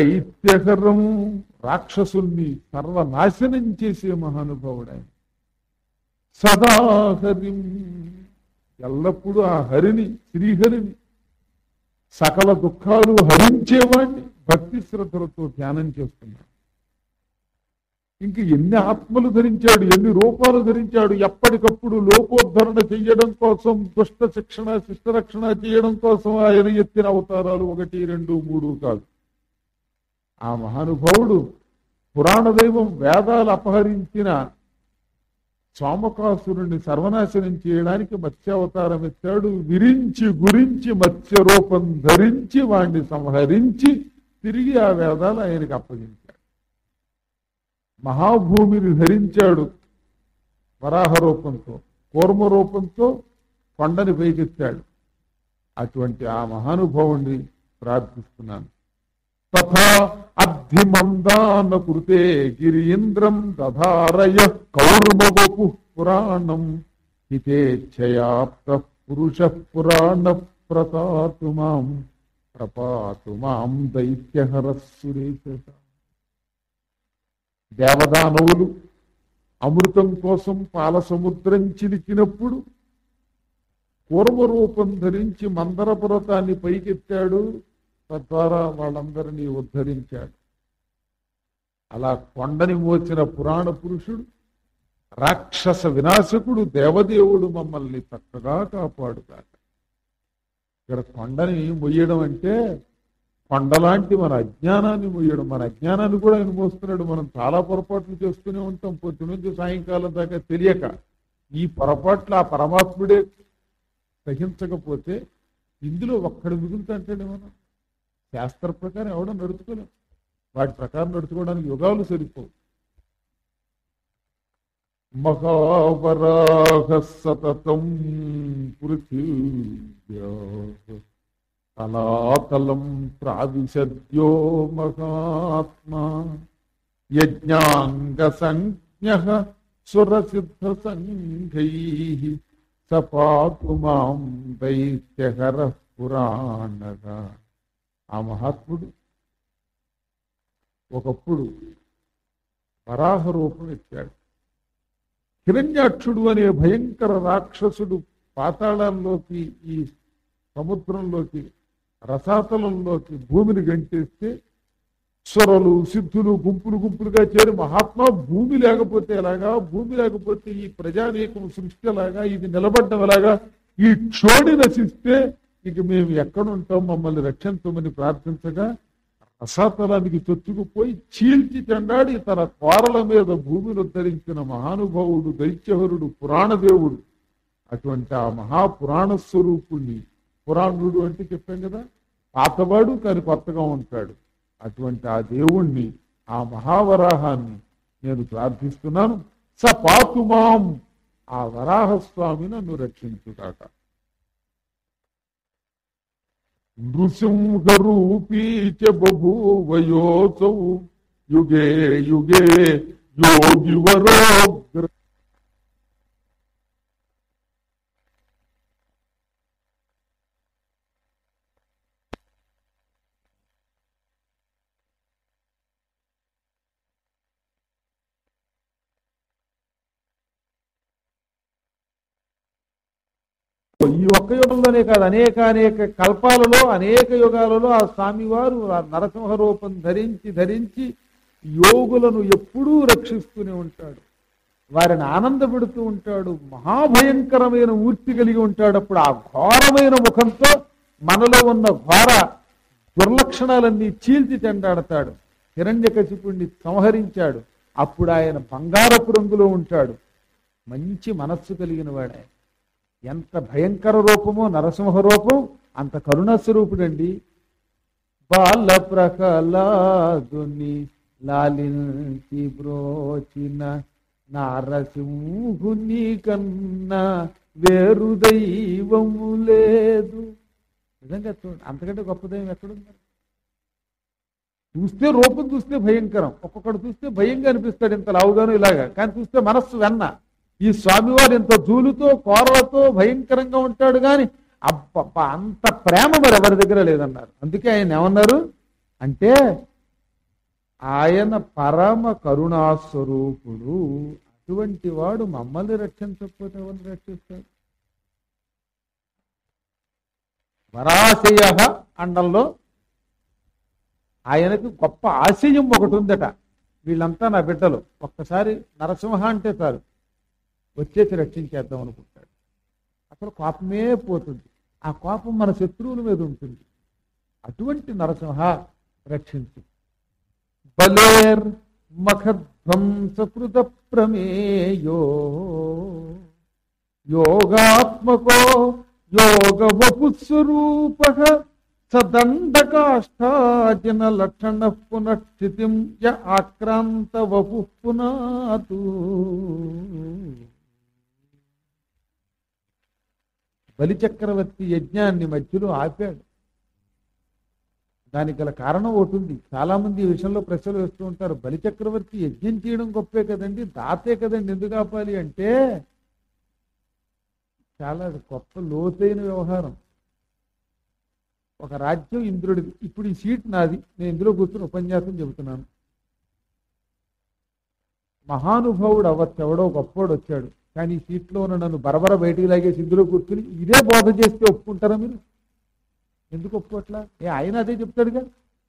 దైత్యకరం రాక్షసుల్ని సర్వనాశనం చేసే మహానుభావుడు ఆయన సదా హరిం ఎల్లప్పుడూ ఆ హరిని శ్రీహరిని సకల దుఃఖాలు హరించేవాణ్ణి భక్తి శ్రద్ధలతో ధ్యానం చేస్తున్నాడు ఇంక ఎన్ని ఆత్మలు ధరించాడు ఎన్ని రూపాలు ధరించాడు ఎప్పటికప్పుడు లోకోద్ధరణ చెయ్యడం కోసం దుష్ట శిక్షణ శిష్టరక్షణ చేయడం కోసం ఆయన ఎత్తిన అవతారాలు ఒకటి రెండు మూడు కాదు ఆ మహానుభావుడు పురాణ దైవం వేదాలు అపహరించిన సోమకాసురుణ్ణి సర్వనాశనం చేయడానికి మత్స్యావతారం ఎత్తాడు విరించి గురించి మత్స్య రూపం ధరించి వాణ్ణి సంహరించి తిరిగి ఆ వేదాలు ఆయనకి అప్పగించాడు మహాభూమిని ధరించాడు వరాహ రూపంతో కూర్మ రూపంతో కొండని పైకెత్తాడు అటువంటి ఆ మహానుభావుణ్ణి ప్రార్థిస్తున్నాను తథా అబ్ధిమందాన కృతే గిరీంద్రం దధారయ కౌర్మవపు పురాణం హితేచ్ఛయాప్త పురుష పురాణ ప్రతాతు మాం ప్రపాతు మాం దైత్యహర సురేశ దేవదానవులు అమృతం కోసం పాల సముద్రం చిలికినప్పుడు కూర్మరూపం ధరించి మందర పర్వతాన్ని పైకెత్తాడు తద్వారా వాళ్ళందరినీ ఉద్ధరించాడు అలా కొండని మోచిన పురాణ పురుషుడు రాక్షస వినాశకుడు దేవదేవుడు మమ్మల్ని చక్కగా కాపాడుతాడు ఇక్కడ కొండని మొయ్యడం అంటే కొండలాంటి మన అజ్ఞానాన్ని మొయ్యడం మన అజ్ఞానాన్ని కూడా ఆయన మోస్తున్నాడు మనం చాలా పొరపాట్లు చేస్తూనే ఉంటాం పొద్దు నుంచి సాయంకాలం దాకా తెలియక ఈ పొరపాట్లు ఆ పరమాత్ముడే సహించకపోతే ఇందులో ఒక్కడు మిగులుతుంటాడు మనం శాస్త్ర ప్రకారం ఎవడో నడుచుకోలేం వాటి ప్రకారం నడుచుకోవడానికి యుగాలు సరిపోవు మహావరాహ సతతం పృథివ్యా తలాతలం ప్రావిశద్యో మహాత్మా యజ్ఞాంగ సంజ్ఞ సురసిద్ధ సంఘై సపాతు మాం దైత్యహర పురాణగా ఆ మహాత్ముడు ఒకప్పుడు వరాహ రూపం ఎత్తాడు హిరణ్యాక్షుడు అనే భయంకర రాక్షసుడు పాతాళంలోకి ఈ సముద్రంలోకి రసాతలంలోకి భూమిని గంటేస్తే స్వరలు సిద్ధులు గుంపులు గుంపులుగా చేరి మహాత్మా భూమి లేకపోతే ఎలాగా భూమి లేకపోతే ఈ ప్రజానీకం సృష్టి ఎలాగా ఇది నిలబడ్డం ఎలాగా ఈ క్షోణి నశిస్తే ఇక మేము ఎక్కడుంటాం మమ్మల్ని రక్షించమని ప్రార్థించగా రసాతలానికి చొచ్చుకుపోయి చీల్చి చెండాడి తన కోరల మీద భూమిని ఉద్ధరించిన మహానుభావుడు దైత్యహరుడు పురాణదేవుడు అటువంటి ఆ మహాపురాణ స్వరూపుణ్ణి పురాణుడు అంటే చెప్పాం కదా పాతవాడు కానీ కొత్తగా ఉంటాడు అటువంటి ఆ దేవుణ్ణి ఆ మహావరాహాన్ని నేను ప్రార్థిస్తున్నాను స పాతుమాం ఆ వరాహస్వామి నన్ను రక్షించుగాక నృసింహరూపీ చ బభూవయోసౌ యుగే యుగే యోగివరోగ్ర ఈ ఒక్క యుగంలోనే కాదు అనేక అనేక కల్పాలలో అనేక యుగాలలో ఆ స్వామివారు ఆ నరసింహ రూపం ధరించి ధరించి యోగులను ఎప్పుడూ రక్షిస్తూనే ఉంటాడు వారిని ఆనందపెడుతూ ఉంటాడు మహాభయంకరమైన మూర్తి కలిగి ఉంటాడు అప్పుడు ఆ ఘోరమైన ముఖంతో మనలో ఉన్న ఘోర దుర్లక్షణాలన్నీ చీల్చి చెండాడతాడు హిరణ్యకశిపుణ్ణి సంహరించాడు అప్పుడు ఆయన బంగారపు రంగులో ఉంటాడు మంచి మనస్సు కలిగిన వాడే ఎంత భయంకర రూపమో నరసింహ రూపం అంత కరుణస్వరూపుడండి బాల ప్రహ్లాదుని లాలించి బ్రోచిన నారసింహుని కన్నా వేరు దైవము లేదు నిజంగా చూడండి అంతకంటే గొప్ప దైవం ఎక్కడుంది చూస్తే రూపం చూస్తే భయంకరం ఒక్కొక్కడు చూస్తే భయంగా అనిపిస్తాడు ఇంత లావుగాను ఇలాగా కానీ చూస్తే మనస్సు వెన్న ఈ స్వామివారు ఇంత జూలుతో కోరలతో భయంకరంగా ఉంటాడు కానీ అబ్బబ్బ అంత ప్రేమ మరి ఎవరి దగ్గర లేదన్నారు అందుకే ఆయన ఏమన్నారు అంటే ఆయన పరమ కరుణాస్వరూపుడు అటువంటి వాడు మమ్మల్ని రక్షించకపోతే ఎవరిని రక్షిస్తాడు వరాశయ అండంలో ఆయనకు గొప్ప ఆశయం ఒకటి ఉందట వీళ్ళంతా నా బిడ్డలు ఒక్కసారి నరసింహ అంటే చాలు వచ్చేసి రక్షించేద్దాం అనుకుంటాడు అసలు కోపమే పోతుంది ఆ కోపం మన శత్రువుల మీద ఉంటుంది అటువంటి నరసింహ రక్షించు బలేర్ మఖధ్వంసకృత ప్రమేయో యోగాత్మకో యోగ వపుస్వరూప సదండకాష్టాజన లక్షణ పునఃస్థితిం య ఆక్రాంత వపు పునాతు బలిచక్రవర్తి యజ్ఞాన్ని మధ్యలో ఆపాడు దానికి గల కారణం ఒకటి ఉంది చాలా మంది ఈ విషయంలో ప్రశ్నలు వేస్తూ ఉంటారు బలిచక్రవర్తి యజ్ఞం చేయడం గొప్పే కదండి దాతే కదండి ఎందుకు ఆపాలి అంటే చాలా గొప్ప లోతైన వ్యవహారం ఒక రాజ్యం ఇంద్రుడిది ఇప్పుడు ఈ సీట్ నాది నేను ఇందులో కూర్చుని ఉపన్యాసం చెబుతున్నాను మహానుభావుడు అవ్వచ్చు ఎవడో గొప్పోడు వచ్చాడు కానీ ఈ సీట్లో ఉన్న నన్ను బరబర బయటికి లాగేసి ఇందులో కూర్చుని ఇదే బోధ చేస్తే ఒప్పుకుంటారా మీరు ఎందుకు ఒప్పుకోట్లా ఏ ఆయన అదే చెప్తాడుగా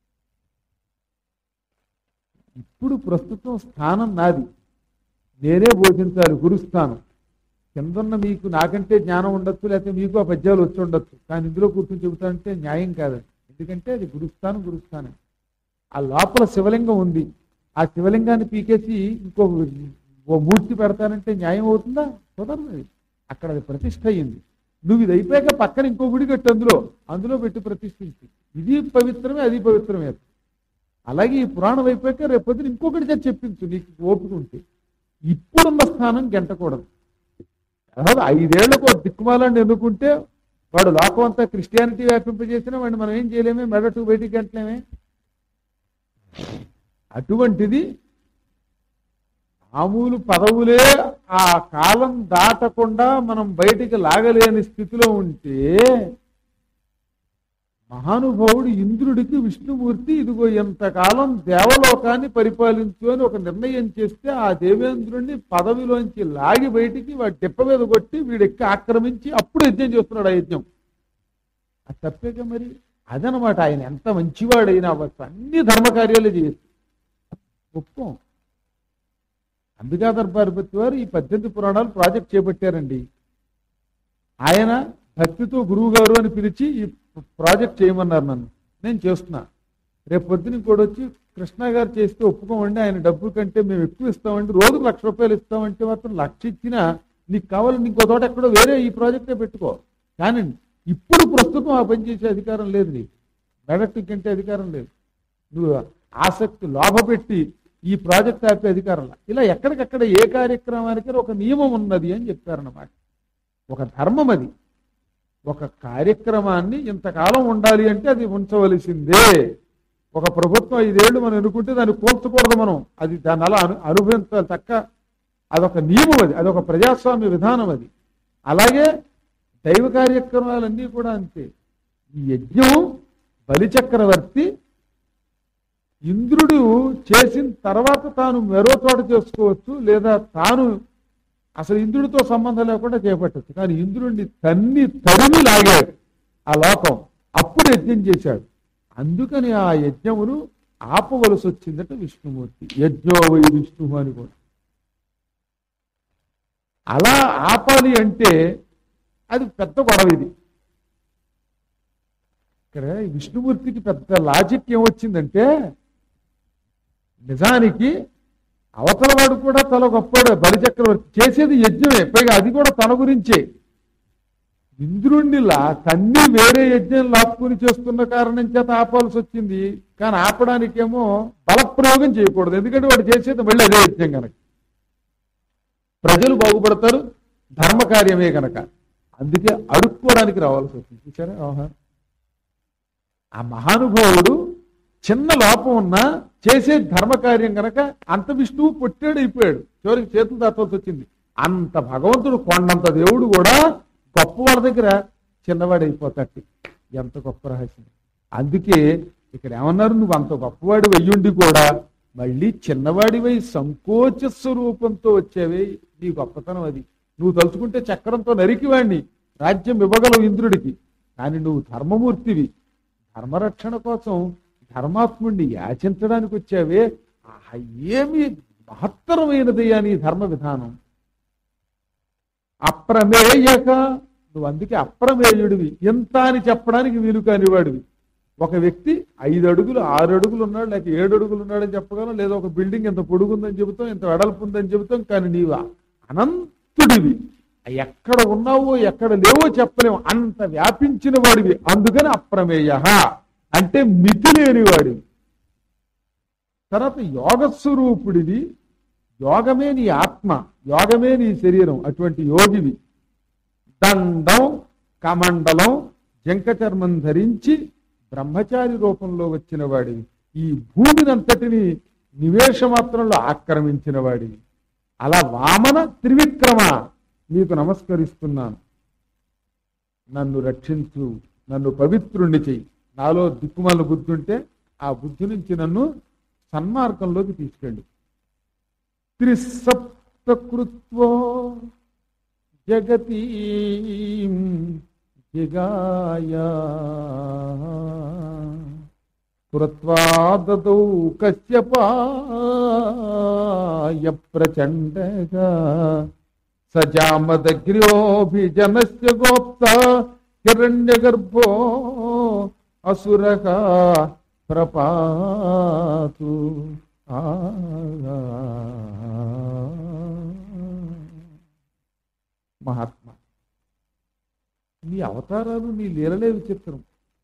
ఇప్పుడు ప్రస్తుతం స్థానం నాది నేనే బోధించాలి గురుస్థానం కిందన్న మీకు నాకంటే జ్ఞానం ఉండొచ్చు లేకపోతే మీకు ఆ పద్యాలు వచ్చి ఉండొచ్చు కానీ ఇందులో కూర్చొని చెబుతానంటే న్యాయం కాదండి ఎందుకంటే అది గురుస్థానం గురుస్థానం ఆ లోపల శివలింగం ఉంది ఆ శివలింగాన్ని పీకేసి ఇంకో ఓ మూర్తి పెడతానంటే న్యాయం అవుతుందా కుదరదు అది. అక్కడ అది ప్రతిష్ట అయ్యింది నువ్వు ఇది అయిపోయాక పక్కన ఇంకో గుడి కట్టు అందులో అందులో పెట్టి ప్రతిష్ఠించి ఇది పవిత్రమే అది పవిత్రమే అలాగే ఈ పురాణం అయిపోయాక రేపు పొద్దున ఇంకొకటి చేసి చెప్పించు నీకు ఓపిక ఉంటే ఇప్పుడున్న స్థానం గెంటకూడదు అసలు ఐదేళ్లకు ఒక దిక్కుమాలని ఎన్నుకుంటే వాడు లోకం అంతా క్రిస్టియానిటీ వ్యాపింపజేసినా వాడిని మనం ఏం చేయలేమే మెడటు బయటికి గంటలేమే అటువంటిది మామూలు పదవులే ఆ కాలం దాటకుండా మనం బయటికి లాగలేని స్థితిలో ఉంటే మహానుభావుడు ఇంద్రుడికి విష్ణుమూర్తి ఇదిగో ఎంతకాలం దేవలోకాన్ని పరిపాలించు అని ఒక నిర్ణయం చేస్తే ఆ దేవేంద్రుడిని పదవిలోంచి లాగి బయటికి వాడి దెప్ప మీద కొట్టి వీడెక్కి ఆక్రమించి అప్పుడు యజ్ఞం చేస్తున్నాడు ఆ యజ్ఞం అది తప్పేక మరి అదనమాట ఆయన ఎంత మంచివాడైనా అవ్వచ్చు అన్ని ధర్మకార్యాలు చేయొచ్చు ఒప్పుకోం అంబికా దర్బాధిపతి వారు ఈ పద్దెనిమిది పురాణాలు ప్రాజెక్ట్ చేపట్టారండి ఆయన భక్తితో గురువు గారు అని పిలిచి ఈ ప్రాజెక్ట్ చేయమన్నారు నన్ను నేను చేస్తున్నా రేపు పొద్దున ఇంకోటి వచ్చి కృష్ణ గారు చేస్తే ఒప్పుకోమండి ఆయన డబ్బు కంటే మేము ఎక్కువ ఇస్తామండి రోజుకు లక్ష రూపాయలు ఇస్తామంటే మాత్రం లక్ష ఇచ్చినా నీకు కావాలని ఇంకో తోట ఎక్కడో వేరే ఈ ప్రాజెక్టే పెట్టుకో కానీ ఇప్పుడు ప్రస్తుతం ఆ పని చేసే అధికారం లేదు నీకు మెడక్ట్ కంటే అధికారం లేదు నువ్వు ఆసక్తి లోభపెట్టి ఈ ప్రాజెక్ట్ ఆపే అధికారం లా. ఇలా ఎక్కడికక్కడ ఏ కార్యక్రమానికి ఒక నియమం ఉన్నది అని చెప్పారన్నమాట ఒక ధర్మం అది ఒక కార్యక్రమాన్ని ఇంతకాలం ఉండాలి అంటే అది ఉంచవలసిందే ఒక ప్రభుత్వం ఐదేళ్లు మనం ఎన్నుకుంటే దాన్ని కోల్చకూడదు మనం అది దాన్ని అలా అను అనుభవించాలి తక్క అదొక నియమం అది అదొక ప్రజాస్వామ్య విధానం అది అలాగే దైవ కార్యక్రమాలన్నీ కూడా అంతే ఈ యజ్ఞం బలిచక్రవర్తి ఇంద్రుడు చేసిన తర్వాత తాను మరో చోట చేసుకోవచ్చు లేదా తాను అసలు ఇంద్రుడితో సంబంధం లేకుండా చేపట్టచ్చు కానీ ఇంద్రుడిని తన్ని తరిమి లాగాడు ఆ లోకం అప్పుడు యజ్ఞం చేశాడు అందుకని ఆ యజ్ఞమును ఆపవలసి వచ్చిందట విష్ణుమూర్తి యజ్ఞో వై విష్ణు అని కూడా అలా ఆపాలి అంటే అది పెద్ద గొడవ ఇది ఇక్కడ ఈ విష్ణుమూర్తికి పెద్ద లాజిక్ ఏమొచ్చిందంటే నిజానికి అవతల వాడు కూడా తల గొప్పవాడు బలిచక్రవర్తి చేసేది యజ్ఞమే పైగా అది కూడా తన గురించే ఇంద్రుణ్ణి లా తన్ని వేరే యజ్ఞం లాక్కుని చేస్తున్న కారణం చేత ఆపాల్సి వచ్చింది కానీ ఆపడానికేమో బలప్రయోగం చేయకూడదు ఎందుకంటే వాడు చేసేది మళ్ళీ అదే యజ్ఞం కనుక ప్రజలు బాగుపడతారు ధర్మకార్యమే కనుక అందుకే అడుక్కోవడానికి రావాల్సి వచ్చింది చూసారా వ్యవహారం ఆ మహానుభావుడు చిన్న లోపం ఉన్నా చేసే ధర్మకార్యం గనక అంత విష్ణువు పొట్టాడు అయిపోయాడు చివరికి చేతులు దాటాల్సి వచ్చింది అంత భగవంతుడు కొండంత దేవుడు కూడా గొప్పవాడి దగ్గర చిన్నవాడు అయిపోతాడు ఎంత గొప్ప రహస్యం అందుకే ఇక్కడ ఏమన్నారు నువ్వు అంత గొప్పవాడు వెయ్యుండి కూడా మళ్ళీ చిన్నవాడివై సంకోచ స్వరూపంతో వచ్చేవే నీ గొప్పతనం అది నువ్వు తలుచుకుంటే చక్రంతో నరికివాణ్ణి రాజ్యం ఇవ్వగలవు ఇంద్రుడికి కానీ నువ్వు ధర్మమూర్తివి ధర్మరక్షణ కోసం ధర్మాత్ముడిని యాచించడానికి వచ్చావే ఆహా, ఏమి మహత్తరమైనదయ్యా నీ ధర్మ విధానం అప్రమేయక నువ్వు అందుకే అప్రమేయుడివి ఎంత అని చెప్పడానికి వీలు కానివాడివి ఒక వ్యక్తి ఐదు అడుగులు ఆరు అడుగులు ఉన్నాడు లేక ఏడు అడుగులు ఉన్నాడని చెప్పగలం లేదా ఒక బిల్డింగ్ ఎంత పొడుగుందని చెబుతాం ఇంత వెడల్పు ఉందని చెబుతాం కానీ నీవు అనంతుడివి ఎక్కడ ఉన్నావో ఎక్కడ లేవో చెప్పలేము అంత వ్యాపించిన వాడివి అందుకని అప్రమేయ అంటే మితి లేని వాడివి తర్వాత యోగస్వరూపుడివి యోగమే నీ ఆత్మ యోగమే నీ శరీరం అటువంటి యోగివి దండం కమండలం జంక చర్మం ధరించి బ్రహ్మచారి రూపంలో వచ్చిన వాడివి ఈ భూమినంతటిని నివేశ మాత్రంలో ఆక్రమించిన వాడివి అలా వామన త్రివిక్రమ నీకు నమస్కరిస్తున్నాను నన్ను రక్షించు నన్ను పవిత్రుణ్ణి చెయ్యి నాలో దిక్కుమాల బుద్ధి ఉంటే ఆ బుద్ధి నుంచి నన్ను సన్మార్గంలోకి తీసుకెళ్ళి త్రిసప్తకృత్వో జగతి జిగాయ కృత్వాదౌ కశ్యపాయ ప్రచండగా సజామదగ్ర్యోభిజనస్య గోప్త హిరణ్యగర్భో అసురః ప్రపాతు ఆ మహాత్మ నీ అవతారాలు నీ లీలలే విచిత్రం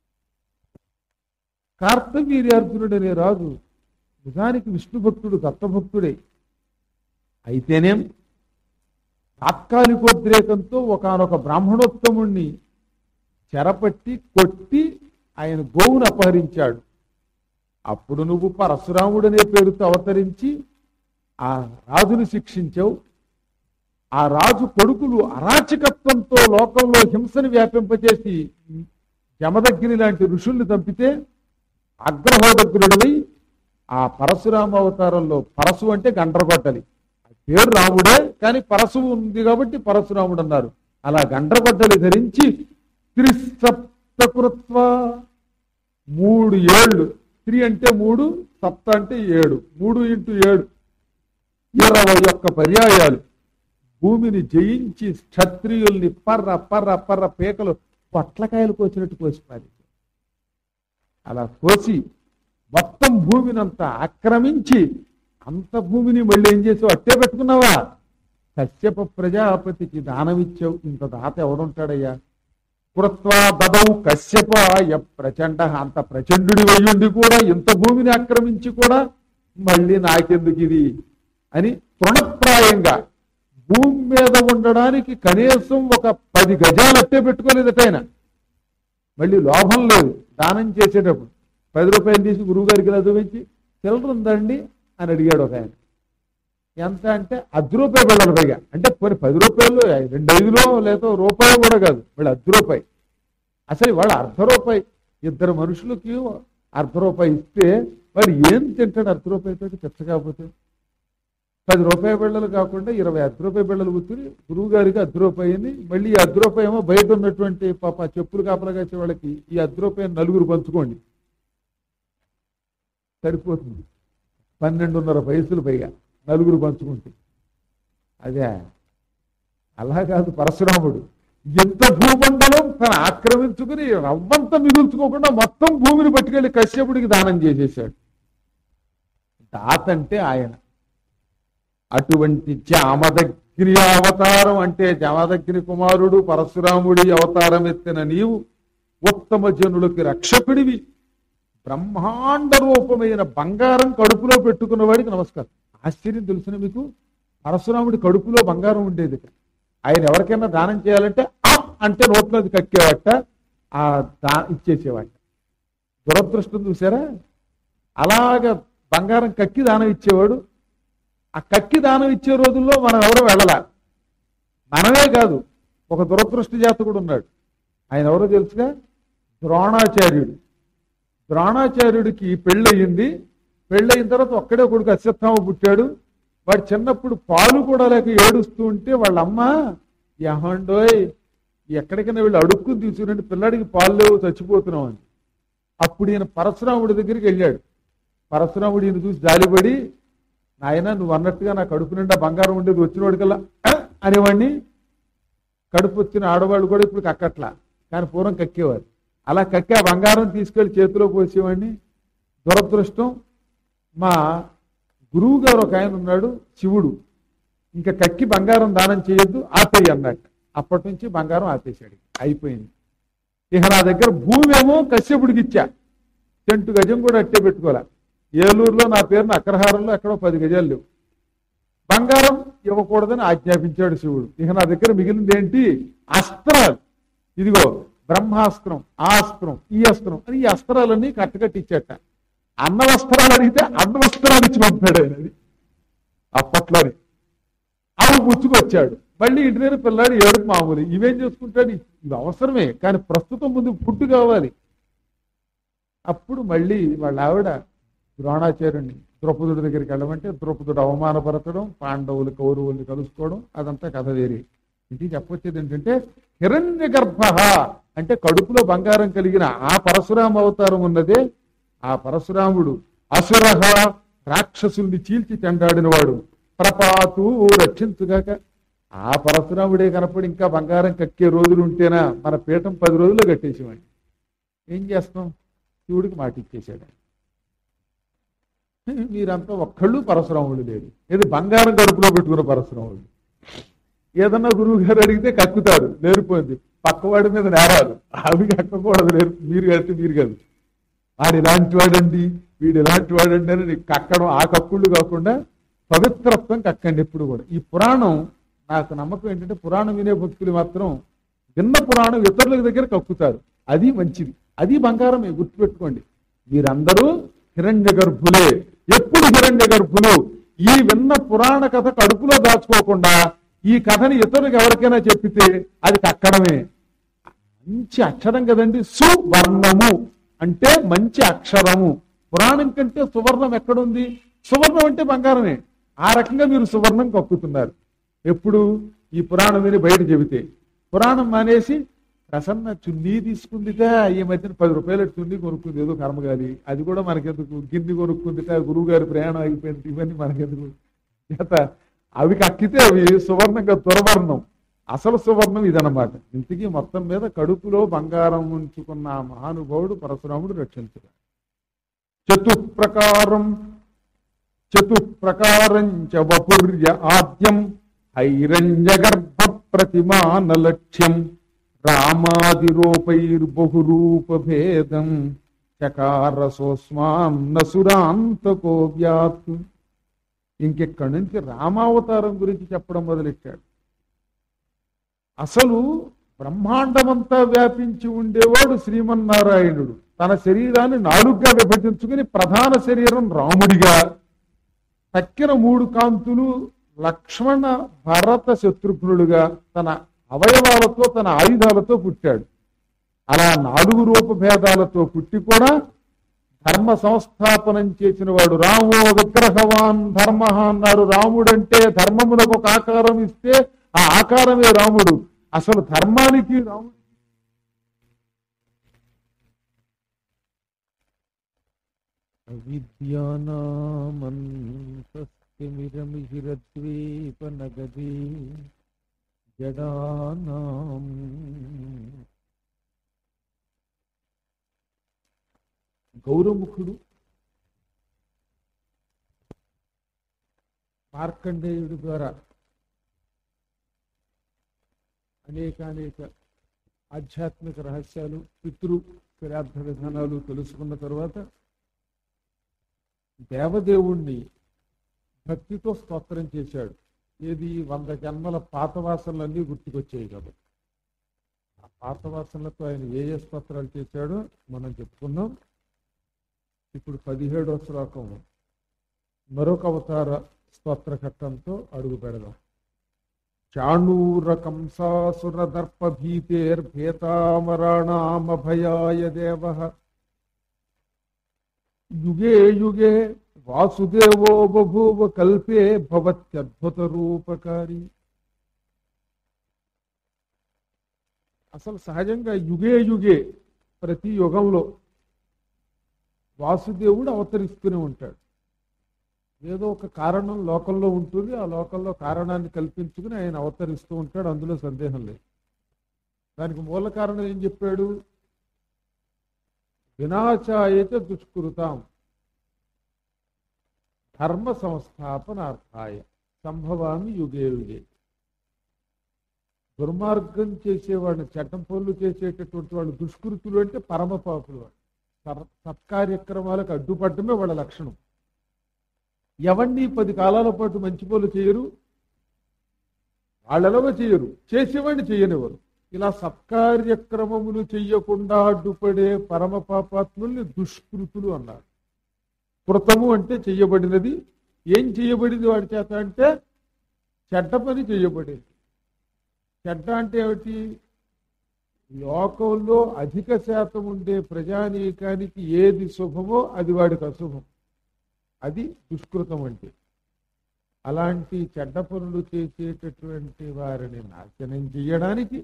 కార్తవీర్యార్జునుడనే రాజు నిజానికి విష్ణు భక్తుడు దత్తభక్తుడే అయితేనేం తాత్కాలికోద్రేకంతో ఒకనొక బ్రాహ్మణోత్తముణ్ణి చెరపట్టి కొట్టి ఆయన గోవును అపహరించాడు అప్పుడు నువ్వు పరశురాముడనే పేరుతో అవతరించి ఆ రాజును శిక్షించావు ఆ రాజు కొడుకులు అరాచకత్వంతో లోకంలో హింసను వ్యాపింపచేసి జమదగ్ని లాంటి ఋషుల్ని చంపితే అగ్రహోదగ్రుడై ఆ పరశురామ అవతారంలో పరశు అంటే గండ్రగొట్టలి పేరు రాముడే కానీ పరశు ఉంది కాబట్టి పరశురాముడు అన్నారు అలా గండ్రగొట్టలి ధరించి త్రిసప్తకృత్వ మూడు ఏళ్ళు త్రి అంటే మూడు సప్త అంటే ఏడు మూడు ఇంటూ ఏడు ఇరవై ఒక్క పర్యాయాలు భూమిని జయించి క్షత్రియుల్ని పర్ర పర్ర పర్ర పీకలు పొట్లకాయలు కోసినట్టు కోసిపారి అలా కోసి మొత్తం భూమినంతా ఆక్రమించి అంత భూమిని మళ్ళీ ఏం చేసావు అట్టే పెట్టుకున్నావా కశ్యప ప్రజాపతికి దానమిచ్చావు ఇంత దాత ఎవడుంటాడయ్యా కృత్వా దదౌ కశ్యపాయ ప్రచండ అంత ప్రచండుడి వయ్యుండి కూడా ఇంత భూమిని ఆక్రమించి కూడా మళ్ళీ నాకెందుకు ఇది అని తృణప్రాయంగా భూమి మీద ఉండడానికి కనీసం ఒక పది గజాలు అట్టే పెట్టుకోలేదట ఆయన మళ్ళీ లోభం లేదు దానం చేసేటప్పుడు పది రూపాయలు తీసి గురువు గారికి ఇలా చూపించి చిల్లర ఉందండి అని అడిగాడు ఒక ఆయన ఎంత అంటే అర్ధ రూపాయి వెళ్ళాలి పైగా అంటే కొన్ని పది రూపాయలు రెండు ఐదులో లేదా రూపాయి కూడా కాదు వాళ్ళు అర్ధ రూపాయి అసలు వాళ్ళు అర్ధ రూపాయి ఇద్దరు మనుషులకి అర్ధ రూపాయి ఇస్తే వాడు ఏం తింటాడు అర్ధ రూపాయితో పిచ్చ కాకపోతే పది రూపాయి బిళ్ళలు కాకుండా ఇరవై అర్ధ రూపాయి బిళ్ళలు కూర్చుని గురువు గారికి అర్ధ రూపాయిని మళ్ళీ ఈ అర్ధ రూపాయి ఏమో బయట ఉన్నటువంటి పాప చెప్పులు కాపలా కాసే వాళ్ళకి ఈ అర్ధ రూపాయి నలుగురు పంచుకోండి సరిపోతుంది పన్నెండున్నర పైసలు పైగా నలుగురు పంచుకుంటే అదే అలా కాదు పరశురాముడు ఎంత భూమండలం తను ఆక్రమించుకుని రవ్వంతా మిగుల్చుకోకుండా మొత్తం భూమిని పట్టుకెళ్లి కశ్యపుడికి దానం చేసేసాడు దాత అంటే ఆయన అటువంటి జామదగ్ని అవతారం అంటే జామదగ్ని కుమారుడు పరశురాముడి అవతారం ఎత్తిన నీవు ఉత్తమ జనులకి రక్షకుడివి బ్రహ్మాండ రూపమైన బంగారం కడుపులో పెట్టుకున్న వాడికి నమస్కారం ఆశ్చర్యం తెలుసిన మీకు పరశురాముడి కడుపులో బంగారం ఉండేది ఆయన ఎవరికైనా దానం చేయాలంటే ఆ అంటే నోట్లోది కక్కేవాట ఆ దా ఇచ్చేసేవాట దురదృష్టం చూసారా అలాగ బంగారం కక్కి దానం ఇచ్చేవాడు ఆ కక్కి దానం ఇచ్చే రోజుల్లో మనం ఎవరో వెళ్ళాల మనమే కాదు ఒక దురదృష్ట జాతకుడు ఉన్నాడు ఆయన ఎవరో తెలుసుగా ద్రోణాచార్యుడు ద్రోణాచార్యుడికి పెళ్ళయింది పెళ్ళయిన తర్వాత ఒక్కడే కొడుకు అశ్వత్థామ పుట్టాడు వాడు చిన్నప్పుడు పాలు కూడా లేక ఏడుస్తూ ఉంటే వాళ్ళ అమ్మ యహండోయ్ ఎక్కడికైనా వీళ్ళు అడుక్కుని తీసుకురండి పిల్లాడికి పాలు లేవు చచ్చిపోతున్నాం అని అప్పుడు ఈయన పరశురాముడి దగ్గరికి వెళ్ళాడు పరశురాముడు ఈయన చూసి జాలిపడి నాయన నువ్వు అన్నట్టుగా నా కడుపు నిండా బంగారం ఉండేది వచ్చినవాడికల్లా "ఆ" అనేవాడిని కడుపు వచ్చిన ఆడవాళ్ళు కూడా ఇప్పుడు కక్కట్లా కానీ పూర్వం కక్కేవారు అలా కక్కి ఆ బంగారం తీసుకెళ్లి చేతిలో పోసేవాడిని దురదృష్టం మా గురువు గారు ఒక ఆయన ఉన్నాడు శివుడు ఇంకా కక్కి బంగారం దానం చేయొద్దు ఆపేయి అన్నట్టు అప్పటి నుంచి బంగారం ఆపేశాడు అయిపోయింది ఇక నా దగ్గర భూమి ఏమో కశ్యపుడికి ఇచ్చా చెంటు గజం కూడా అట్టే పెట్టుకోలే ఏలూరులో నా పేరున అగ్రహారంలో ఎక్కడో పది గజాలు లేవు బంగారం ఇవ్వకూడదని ఆజ్ఞాపించాడు శివుడు ఇక నా దగ్గర మిగిలింది ఏంటి అస్త్రాలు ఇదిగో బ్రహ్మాస్త్రం ఆ అస్త్రం ఈ అస్త్రం అని ఈ అస్త్రాలన్నీ కట్టకట్టిచ్చాట అన్న వస్త్రాలు అడిగితే అన్న వస్త్రాలు ఇచ్చి పంపాడు ఆయన అది అప్పట్లోనే అవి పుచ్చుకొచ్చాడు మళ్ళీ ఇంటి దగ్గర పిల్లాడు ఏడుపు మామూలు ఇవేం చేసుకుంటాడు ఇవి అవసరమే కానీ ప్రస్తుతం ముందు ఫుడ్ కావాలి అప్పుడు మళ్ళీ వాళ్ళ ఆవిడ ద్రోణాచార్యుని ద్రౌపదుడి దగ్గరికి వెళ్ళమంటే ద్రౌపదుడు అవమానపరచడం పాండవులు కౌరవుల్ని కలుసుకోవడం అదంతా కథ వేరే ఇది చెప్పొచ్చేది ఏంటంటే హిరణ్య గర్భ అంటే కడుపులో బంగారం కలిగిన ఆ పరశురామ అవతారం ఉన్నదే ఆ పరశురాముడు అసుర రాక్షసుల్ని చీల్చి చెండాడినవాడు ప్రపాతు రక్షించుగాక ఆ పరశురాముడే కనపడి ఇంకా బంగారం కక్కే రోజులు ఉంటేనా మన పీఠం పది రోజుల్లో కట్టేసేవాడి ఏం చేస్తాం శివుడికి మాట ఇచ్చేసాడు మీరంతా ఒక్కళ్ళు పరశురాముడు లేరు ఏది బంగారం కడుపులో పెట్టుకున్న పరశురాముడు ఏదన్నా గురువు గారు అడిగితే కక్కుతారు లేరిపోయింది పక్కవాడి మీద నేరాలు అవి కక్కకూడదు లేరు మీరు కడితే మీరు కాదు వాడు ఇలాంటి వాడండి వీడు ఇలాంటి వాడండి అని కక్కడం ఆ కక్కుళ్ళు కాకుండా పవిత్రత్వం కక్కండి ఎప్పుడు కూడా ఈ పురాణం నాకు నమ్మకం ఏంటంటే పురాణం వినే భక్తులు మాత్రం విన్న పురాణం ఇతరుల దగ్గర కక్కుతారు అది మంచిది అది బంగారమే గుర్తుపెట్టుకోండి వీరందరూ హిరణ్య గర్భులే ఎప్పుడు హిరణ్య గర్భులు ఈ విన్న పురాణ కథ కడుపులో దాచుకోకుండా ఈ కథని ఇతరులకు ఎవరికైనా చెప్పితే అది కక్కడమే మంచి అక్షరం కదండి సువర్ణము అంటే మంచి అక్షరము పురాణం కంటే సువర్ణం ఎక్కడుంది సువర్ణం అంటే బంగారమే ఆ రకంగా మీరు సువర్ణం కక్కుతున్నారు ఎప్పుడు ఈ పురాణం విని బయట చెబితే పురాణం మానేసి ప్రసన్న చున్నీ తీసుకుందిట ఈ మధ్యన పది రూపాయల చున్నీ కొనుక్కుంది ఏదో కర్మగాలి అది కూడా మనకెందుకు గిన్నె కొనుక్కుందిట గురువు గారి ప్రయాణం అయిపోయింది ఇవన్నీ మనకెందుకు చేత అవి కక్కితే అవి సువర్ణంగా దుర్వర్ణం అసలు సువర్ణం ఇదన్నమాట ఇంతకీ మొత్తం మీద కడుపులో బంగారం ఉంచుకున్న ఆ మహానుభావుడు పరశురాముడు రక్షించడు చతుప్రకారం చతుప్రకారం చ వపుర్య ఆద్యం ఐరంజగర్భ ప్రతిమాన లక్ష్యం రామాదిరూపైర్బహురూపభేదం చకార సోస్మాన్నసురాంతకో వ్యాత్ ఇంకెక్కడి నుంచి రామావతారం గురించి చెప్పడం మొదలెట్టాడు అసలు బ్రహ్మాండమంతా వ్యాపించి ఉండేవాడు శ్రీమన్నారాయణుడు తన శరీరాన్ని నాలుగుగా విభజించుకుని ప్రధాన శరీరం రాముడిగా తక్కిన మూడు కాంతులు లక్ష్మణ భరత శత్రుఘ్నుడుగా తన అవయవాలతో తన ఆయుధాలతో పుట్టాడు అలా నాలుగు రూపభేదాలతో పుట్టి కూడా ధర్మ సంస్థాపనం చేసిన వాడు రామో విగ్రహవాన్ ధర్మ అన్నారు రాముడంటే ధర్మమునకు ఒక ఆకారం ఇస్తే ఆ ఆకారమే రాముడు అసలు ధర్మానికి రాముడు అవిద్యానామంతస్తిమిరమిహిరద్వీపనగరీ జడానాం గౌరముఖుడు మార్కండేయుడి ద్వారా అనేకానేక ఆధ్యాత్మిక రహస్యాలు పితృ శ్రాద్ధ విధానాలు తెలుసుకున్న తర్వాత దేవదేవుణ్ణి భక్తితో స్తోత్రం చేశాడు ఏది వంద జన్మల పాత వాసనలన్నీ గుర్తుకొచ్చాయి కాబట్టి ఆ పాత వాసనలతో ఆయన ఏ ఏ స్తోత్రాలు చేశాడో మనం చెప్పుకున్నాం ఇప్పుడు పదిహేడవ శ్లోకం మరొక అవతార స్తోత్ర ఘట్టంతో అడుగు పెడదాం చాణూరకంసాసుర దర్ప భీతేర్భేతామరాణామభయాయ దేవ యుగే యుగే వాసుదేవో బభూవ కల్పే భవత్యద్భుత రూపకారి అసలు సహజంగా యుగే యుగే ప్రతి యుగంలో వాసుదేవుడు అవతరిస్తూనే ఉంటాడు ఏదో ఒక కారణం లోకంలో ఉంటుంది ఆ లోకంలో కారణాన్ని కల్పించుకుని ఆయన అవతరిస్తూ ఉంటాడు అందులో సందేహం లేదు దానికి మూల కారణం ఏం చెప్పాడు వినాశాయత దుష్కృతాం ధర్మ సంస్థాపనార్థాయ సంభవామి యుగే యుగే దుర్మార్గం చేసేవాడిని చట్టం పనులు చేసేటటువంటి వాళ్ళు దుష్కృతులు అంటే పరమ పాపులు వాళ్ళు సర్- సత్కార్యక్రమాలకు అడ్డుపడటమే వాళ్ళ లక్షణం ఎవరిని పది కాలాల పాటు మంచి పనులు చేయరు వాళ్ళెలాగో చేయరు చేసేవాడిని చేయనివ్వరు ఇలా సత్కార్యక్రమములు చెయ్యకుండా అడ్డుపడే పరమ పాపాత్ముల్ని దుష్కృతులు అన్నారు కృతము అంటే చెయ్యబడినది ఏం చెయ్యబడింది వాడి చేత అంటే చెడ్డ పని చెయ్యబడేది చెడ్డ అంటే ఏమిటి లోకంలో అధిక శాతం ఉండే ప్రజానీకానికి ఏది శుభమో అది వాడికి అశుభం అది దుష్కృతం అంటే అలాంటి చెడ్డ పనులు చేసేటటువంటి వారిని నాశనం చేయడానికి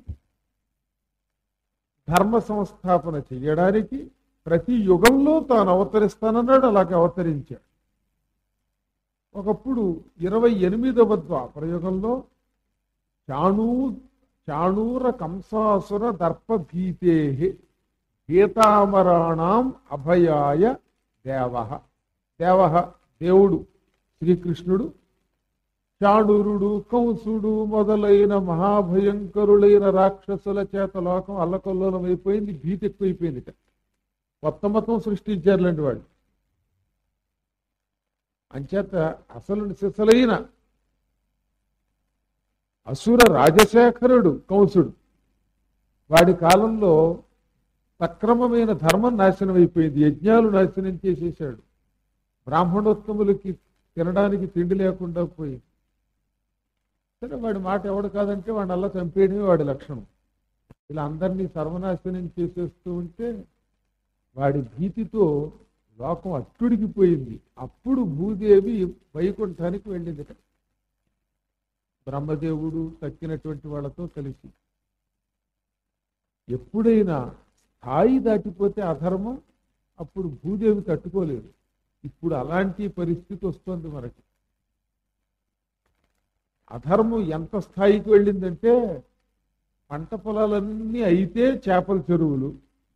ధర్మ సంస్థాపన చేయడానికి ప్రతి యుగంలో తాను అవతరిస్తానన్నాడు అలాగే అవతరించాడు ఒకప్పుడు ఇరవై ఎనిమిదవ ద్వాపర యుగంలో చాణూ చాణూర కంసాసుర దర్ప భీతే గీతామరాణం అభయాయ దేవ దేవ దేవుడు శ్రీకృష్ణుడు చాణూరుడు కంసుడు మొదలైన మహాభయంకరులైన రాక్షసుల చేత లోకం అల్లకల్లోలం అయిపోయింది భీతి ఎక్కువైపోయింది కొత్త మతం సృష్టించారులేండి వాళ్ళు అంచేత అసలు సిసలైన అసుర రాజశేఖరుడు కంసుడు వాడి కాలంలో సక్రమమైన ధర్మం నాశనం అయిపోయింది యజ్ఞాలు నాశనం చేసేసాడు బ్రాహ్మణోత్తములకి తినడానికి తిండి లేకుండా పోయింది సరే వాడి మాట ఎవడు కాదంటే వాడిని అలా చంపేయడమే వాడి లక్షణం ఇలా అందరినీ సర్వనాశనం చేసేస్తూ ఉంటే వాడి భీతితో లోకం అట్టుడికిపోయింది అప్పుడు భూదేవి వైకుంఠానికి వెళ్ళింది బ్రహ్మదేవుడు తక్కినటువంటి వాళ్ళతో కలిసి ఎప్పుడైనా స్థాయి దాటిపోతే అధర్మం అప్పుడు భూదేవి తట్టుకోలేదు ఇప్పుడు అలాంటి పరిస్థితి వస్తుంది మనకి అధర్మం ఎంత స్థాయికి వెళ్ళిందంటే పంట పొలాలన్నీ అయితే చేపల చెరువులు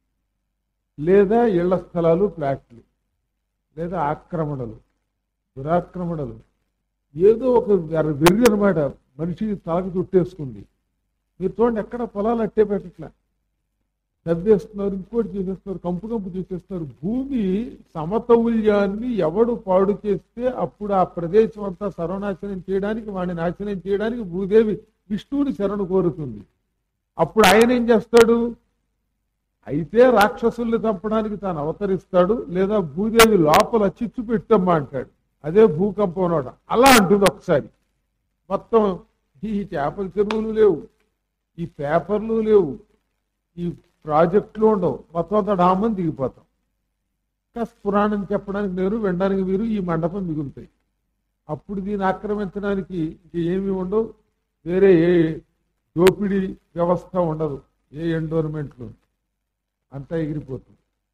లేదా ఇళ్ల స్థలాలు ఫ్లాట్లు లేదా ఆక్రమణలు దురాక్రమణలు ఏదో ఒక వెర్ర- వెర్రి అనమాట మనిషి తలకు చుట్టేసుకుంది మీరు చూడండి ఎక్కడ పొలాలు అట్టే పెట్టట్లా తవ్వేస్తున్నారు ఇంకోటి చేసేస్తున్నారు కంపు కంపు చేసేస్తున్నారు భూమి సమతౌల్యాన్ని ఎవడు పాడు చేస్తే అప్పుడు ఆ ప్రదేశం అంతా సర్వనాశనం చేయడానికి వాడిని నాశనం చేయడానికి భూదేవి విష్ణువుని శరణు కోరుతుంది అప్పుడు ఆయన ఏం చేస్తాడు అయితే రాక్షసుల్ని చంపడానికి తాను అవతరిస్తాడు లేదా భూదేవి లోపల చిచ్చు పెట్టమ్మా అంటాడు అదే భూకంపం అన్నమాట అలా అంటుంది ఒకసారి మొత్తం ఈ చేపల చెరువులు లేవు ఈ పేపర్లు లేవు ఈ ప్రాజెక్టులు ఉండవు మొత్తం అంతా డామని దిగిపోతాం కాస్త పురాణం చెప్పడానికి నేను వినడానికి మీరు ఈ మండపం మిగులుతాయి అప్పుడు దీన్ని ఆక్రమించడానికి ఇంక ఏమీ ఉండవు వేరే ఏ దోపిడీ వ్యవస్థ ఉండదు ఏ ఎండోర్మెంట్లు అంతా ఎగిరిపోతుంది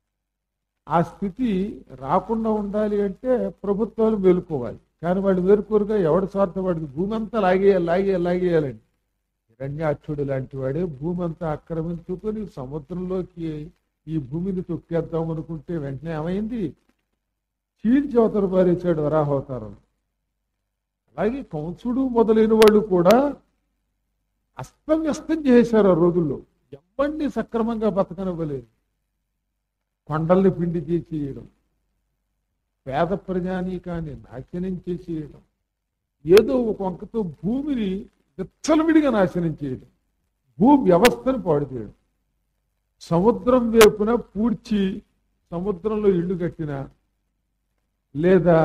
ఆ స్థితి రాకుండా ఉండాలి అంటే ప్రభుత్వాలు మేలుకోవాలి కానీ వాళ్ళు మేలుకోరుగా ఎవడి స్వార్థపడింది భూమి అంతా లాగేయాలి లాగేయాలి లాగేయాలండి హిరణ్యాక్షుడు లాంటి వాడే భూమి అంతా ఆక్రమించుకొని సముద్రంలోకి ఈ భూమిని తొక్కేద్దాం అనుకుంటే వెంటనే ఏమైంది చీల్చి అవతల పారేశాడు వరాహవతారం అలాగే కంసుడు మొదలైన వాళ్ళు కూడా అస్తవ్యస్తం చేశారు ఆ రోజుల్లో ఎవరిని సక్రమంగా బతకనివ్వలేదు కొండల్ని పిండి చేసేయడం పేద ప్రజానీకాన్ని నాశనం చేసేయడం ఏదో ఒక వంకతో భూమిని విచ్చలవిడిగా నాశనం చేయడం భూ వ్యవస్థను పాడు చేయడం సముద్రం వైపున పూడ్చి సముద్రంలో ఇల్లు కట్టిన లేదా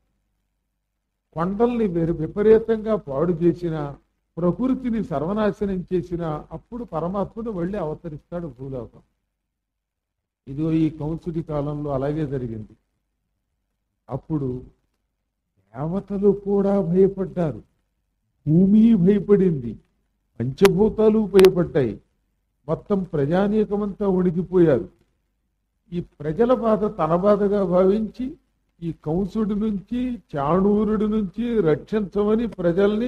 కొండల్ని వెరు- విపరీతంగా పాడు చేసిన ప్రకృతిని సర్వనాశనం చేసిన అప్పుడు పరమాత్ముడు వెళ్ళి అవతరిస్తాడు భూలోకం ఇదిగో ఈ కంసుడి కాలంలో అలాగే జరిగింది అప్పుడు దేవతలు కూడా భయపడ్డారు భూమి భయపడింది పంచభూతాలు భయపడ్డాయి మొత్తం ప్రజానీకమంతా ఉడికిపోయారు ఈ ప్రజల బాధ తన బాధగా భావించి ఈ కంసుడి నుంచి చాణూరుడి నుంచి రక్షించమని ప్రజల్ని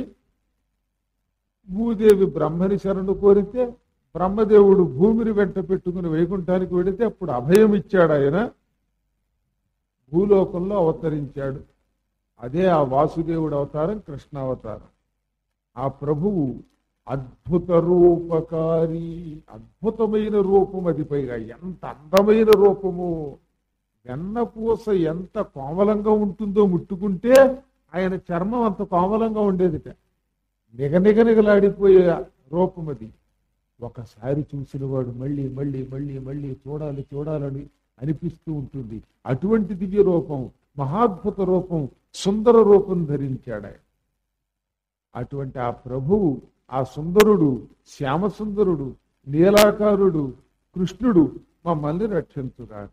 భూదేవి బ్రహ్మని శరణు కోరితే బ్రహ్మదేవుడు భూమిని వెంట పెట్టుకుని వైకుంఠానికి వెడితే అప్పుడు అభయం ఇచ్చాడు ఆయన భూలోకంలో అవతరించాడు అదే ఆ వాసుదేవుడు అవతారం కృష్ణావతారం ఆ ప్రభువు అద్భుత రూపకారి అద్భుతమైన రూపం అది పైగా ఎంత అందమైన రూపము వెన్నపూస ఎంత కోమలంగా ఉంటుందో ముట్టుకుంటే ఆయన చర్మం అంత కోమలంగా ఉండేదిట నిగనిగనిగలాడిపోయే రూపం అది ఒకసారి చూసిన వాడు మళ్ళీ మళ్ళీ మళ్ళీ మళ్ళీ చూడాలి చూడాలని అనిపిస్తూ ఉంటుంది అటువంటి దివ్య రూపం మహాద్భుత రూపం సుందర రూపం ధరించాడు ఆయన అటువంటి ఆ ప్రభువు ఆ సుందరుడు శ్యామసుందరుడు నీలాకారుడు కృష్ణుడు మమ్మల్ని రక్షించుగాక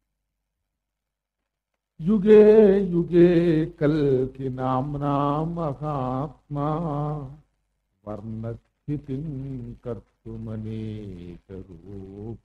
యుగే యుగే కల్కి నామ్నా మహాత్మా వర్ణస్థితిం కర్తుమనేక రూప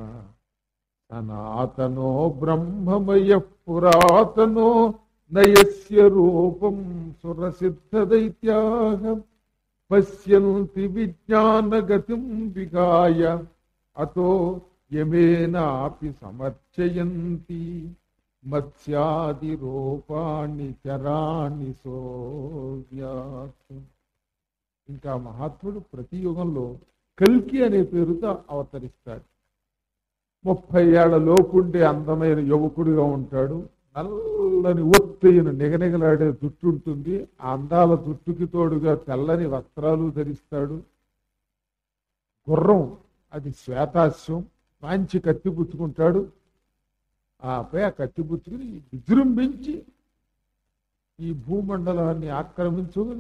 సనాతనో బ్రహ్మమయ పురాతనో నయస్య రూపం సురసిద్ధదైత్యాహ పశ్యంతి విజ్ఞానగతిం విగాయ అతో యమేనాపి సమర్చయంతి మత్స్యాది రూపాణి చరాణి సోవ్యాత్ ఇంకా మహాత్ముడు ప్రతి యుగంలో కల్కి అనే పేరుతో అవతరిస్తాడు ముప్పై ఏళ్ల లోపుండే అందమైన యువకుడిగా ఉంటాడు నల్లని ఒత్తైన నిగనిగలాడే జుట్టు ఉంటుంది ఆ అందాల జుట్టుకి తోడుగా తెల్లని వస్త్రాలు ధరిస్తాడు గుర్రం అది శ్వేతాస్యం మంచి కత్తి పుచ్చుకుంటాడు ఆ పై ఆ కత్తి పుచ్చుకుని విజృంభించి ఈ భూమండలాన్ని ఆక్రమించుకుని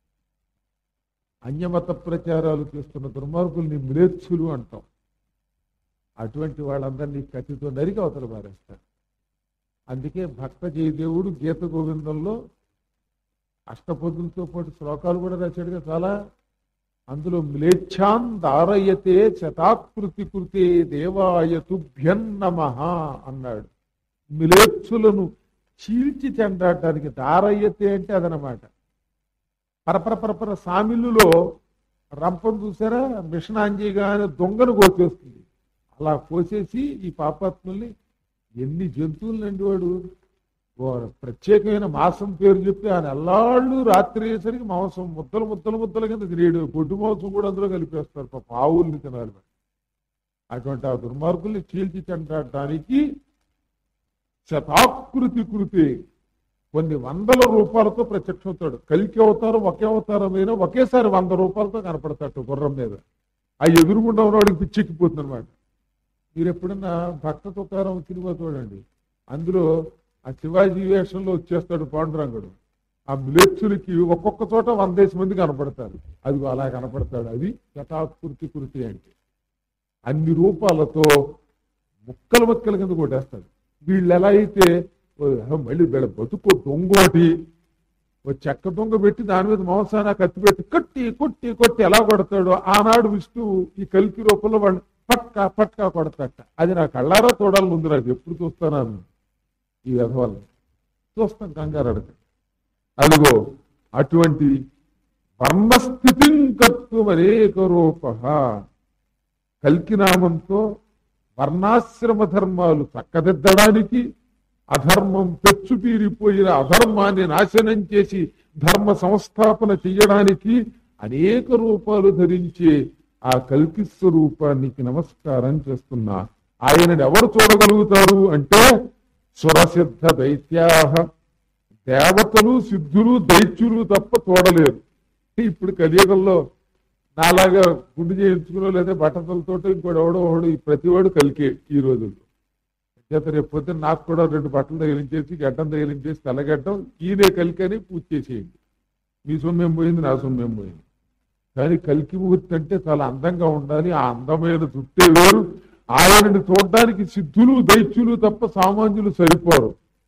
అన్యమత ప్రచారాలు చేస్తున్న దుర్మార్గుల్ని మిలేచ్చులు అంటాం అటువంటి వాళ్ళందరినీ కత్తితో నరికి అవతల పారేస్తారు అందుకే భక్త జయదేవుడు గీత గోవిందంలో అష్టపదులతో పాటు శ్లోకాలు కూడా రాశాడుగా చాలా అందులో మ్లేచ్ఛాన్ దారయతే శతాకృతి కృతే దేవాయ తుభ్యం నమః అన్నాడు మిలేచ్చులను చీల్చి చెండాటానికి దారయ్యతే అంటే అదనమాట పరపర పరపర సామిల్లులో రంపం చూసారా మిషన్ ఆన్ చేయగానే దొంగను కోసేస్తుంది అలా కోసేసి ఈ పాపాత్ముల్ని ఎన్ని జంతువులండి వాడు ఓ ప్రత్యేకమైన మాసం పేరు చెప్పి ఆ నెల్లాళ్ళు రాత్రి అయ్యేసరికి మాంసం ముద్దలు ముద్దలు ముద్దల కింద తినేడు పొట్టు మాంసం కూడా అందులో కలిపేస్తారు పాప ఆవుల్ని తినాలి మరి. అటువంటి ఆ దుర్మార్గుల్ని చీల్చి చెండటానికి శతాకృతి కృతి కొన్ని వందల రూపాయలతో ప్రత్యక్షమవుతాడు కలికి అవతారం ఒకే అవతారమైన ఒకేసారి వంద రూపాయలతో కనపడతాడు గుర్రం మీద ఆ ఎదురుగుండా ఉన్నవాడికి పిచ్చెక్కిపోతుంది అనమాట మీరు ఎప్పుడన్నా భక్త తుకారం సినిమా చూడండి అందులో ఆ శివాజీ వేషంలో వచ్చేస్తాడు పాండురంగుడు ఆ మిలేచ్చులకి ఒక్కొక్క చోట వందేసి మంది కనపడతారు అది అలా కనపడతాడు అది శతాకృతి కృతి అంటే అన్ని రూపాలతో ముక్కలు ముక్కల కింద కొట్టేస్తాడు వీళ్ళు ఎలా అయితే ఓ, మళ్ళీ వీళ్ళ బతుకు దొంగోటి ఓ చెక్క దొంగ పెట్టి దాని మీద మాంసాన కత్తి పెట్టి కొట్టి కొట్టి కొట్టి ఎలా కొడతాడో ఆనాడు విష్ణువు ఈ కలికి రూపంలో వాళ్ళు పట్కా పట్కా కొడతాట అది నా కళ్ళారా చూడాలని ఉంది నాకు ఎప్పుడు చూస్తాను ఈ వ్యధవాళ్ళు చూస్తాం కంగారు అడగ అదిగో అటువంటి వర్ణస్థితిం కర్తం అనేక రూప కల్కి నామంతో వర్ణాశ్రమ ధర్మాలు చక్కదిద్దడానికి అధర్మం పెచ్చు తీరిపోయిన అధర్మాన్ని నాశనం చేసి ధర్మ సంస్థాపన చెయ్యడానికి అనేక రూపాలు ధరించే ఆ కల్కి స్వరూపానికి నమస్కారం చేస్తున్నా ఆయనని ఎవరు చూడగలుగుతారు అంటే సురసిద్ధ దైత్యాహ దేవతలు సిద్ధులు దైత్యులు తప్ప చూడలేరు ఇప్పుడు కలియుగంలో నాలాగా గుండు చేయించుకునో లేదా బట్టతలతో ఇంకోటి ఎవడో ఒకడు ఈ ప్రతివాడు కలికే ఈ రోజుల్లో చేత రేపు పొద్దున్న నాకు కూడా రెండు బట్టలు తగిలించేసి గడ్డం తగిలించేసి తెల్లగడ్డం ఈయనే కలికని పూజ చేసేయండి మీ సొమ్మేం పోయింది నా సొమ్మేం పోయింది కానీ కలికి ముహూర్తి అంటే చాలా అందంగా ఉండాలి ఆ అందమైన చుట్టే వేరు ఆయనని చూడడానికి సిద్ధులు దైత్యులు తప్ప సామాన్యులు సరిపోరు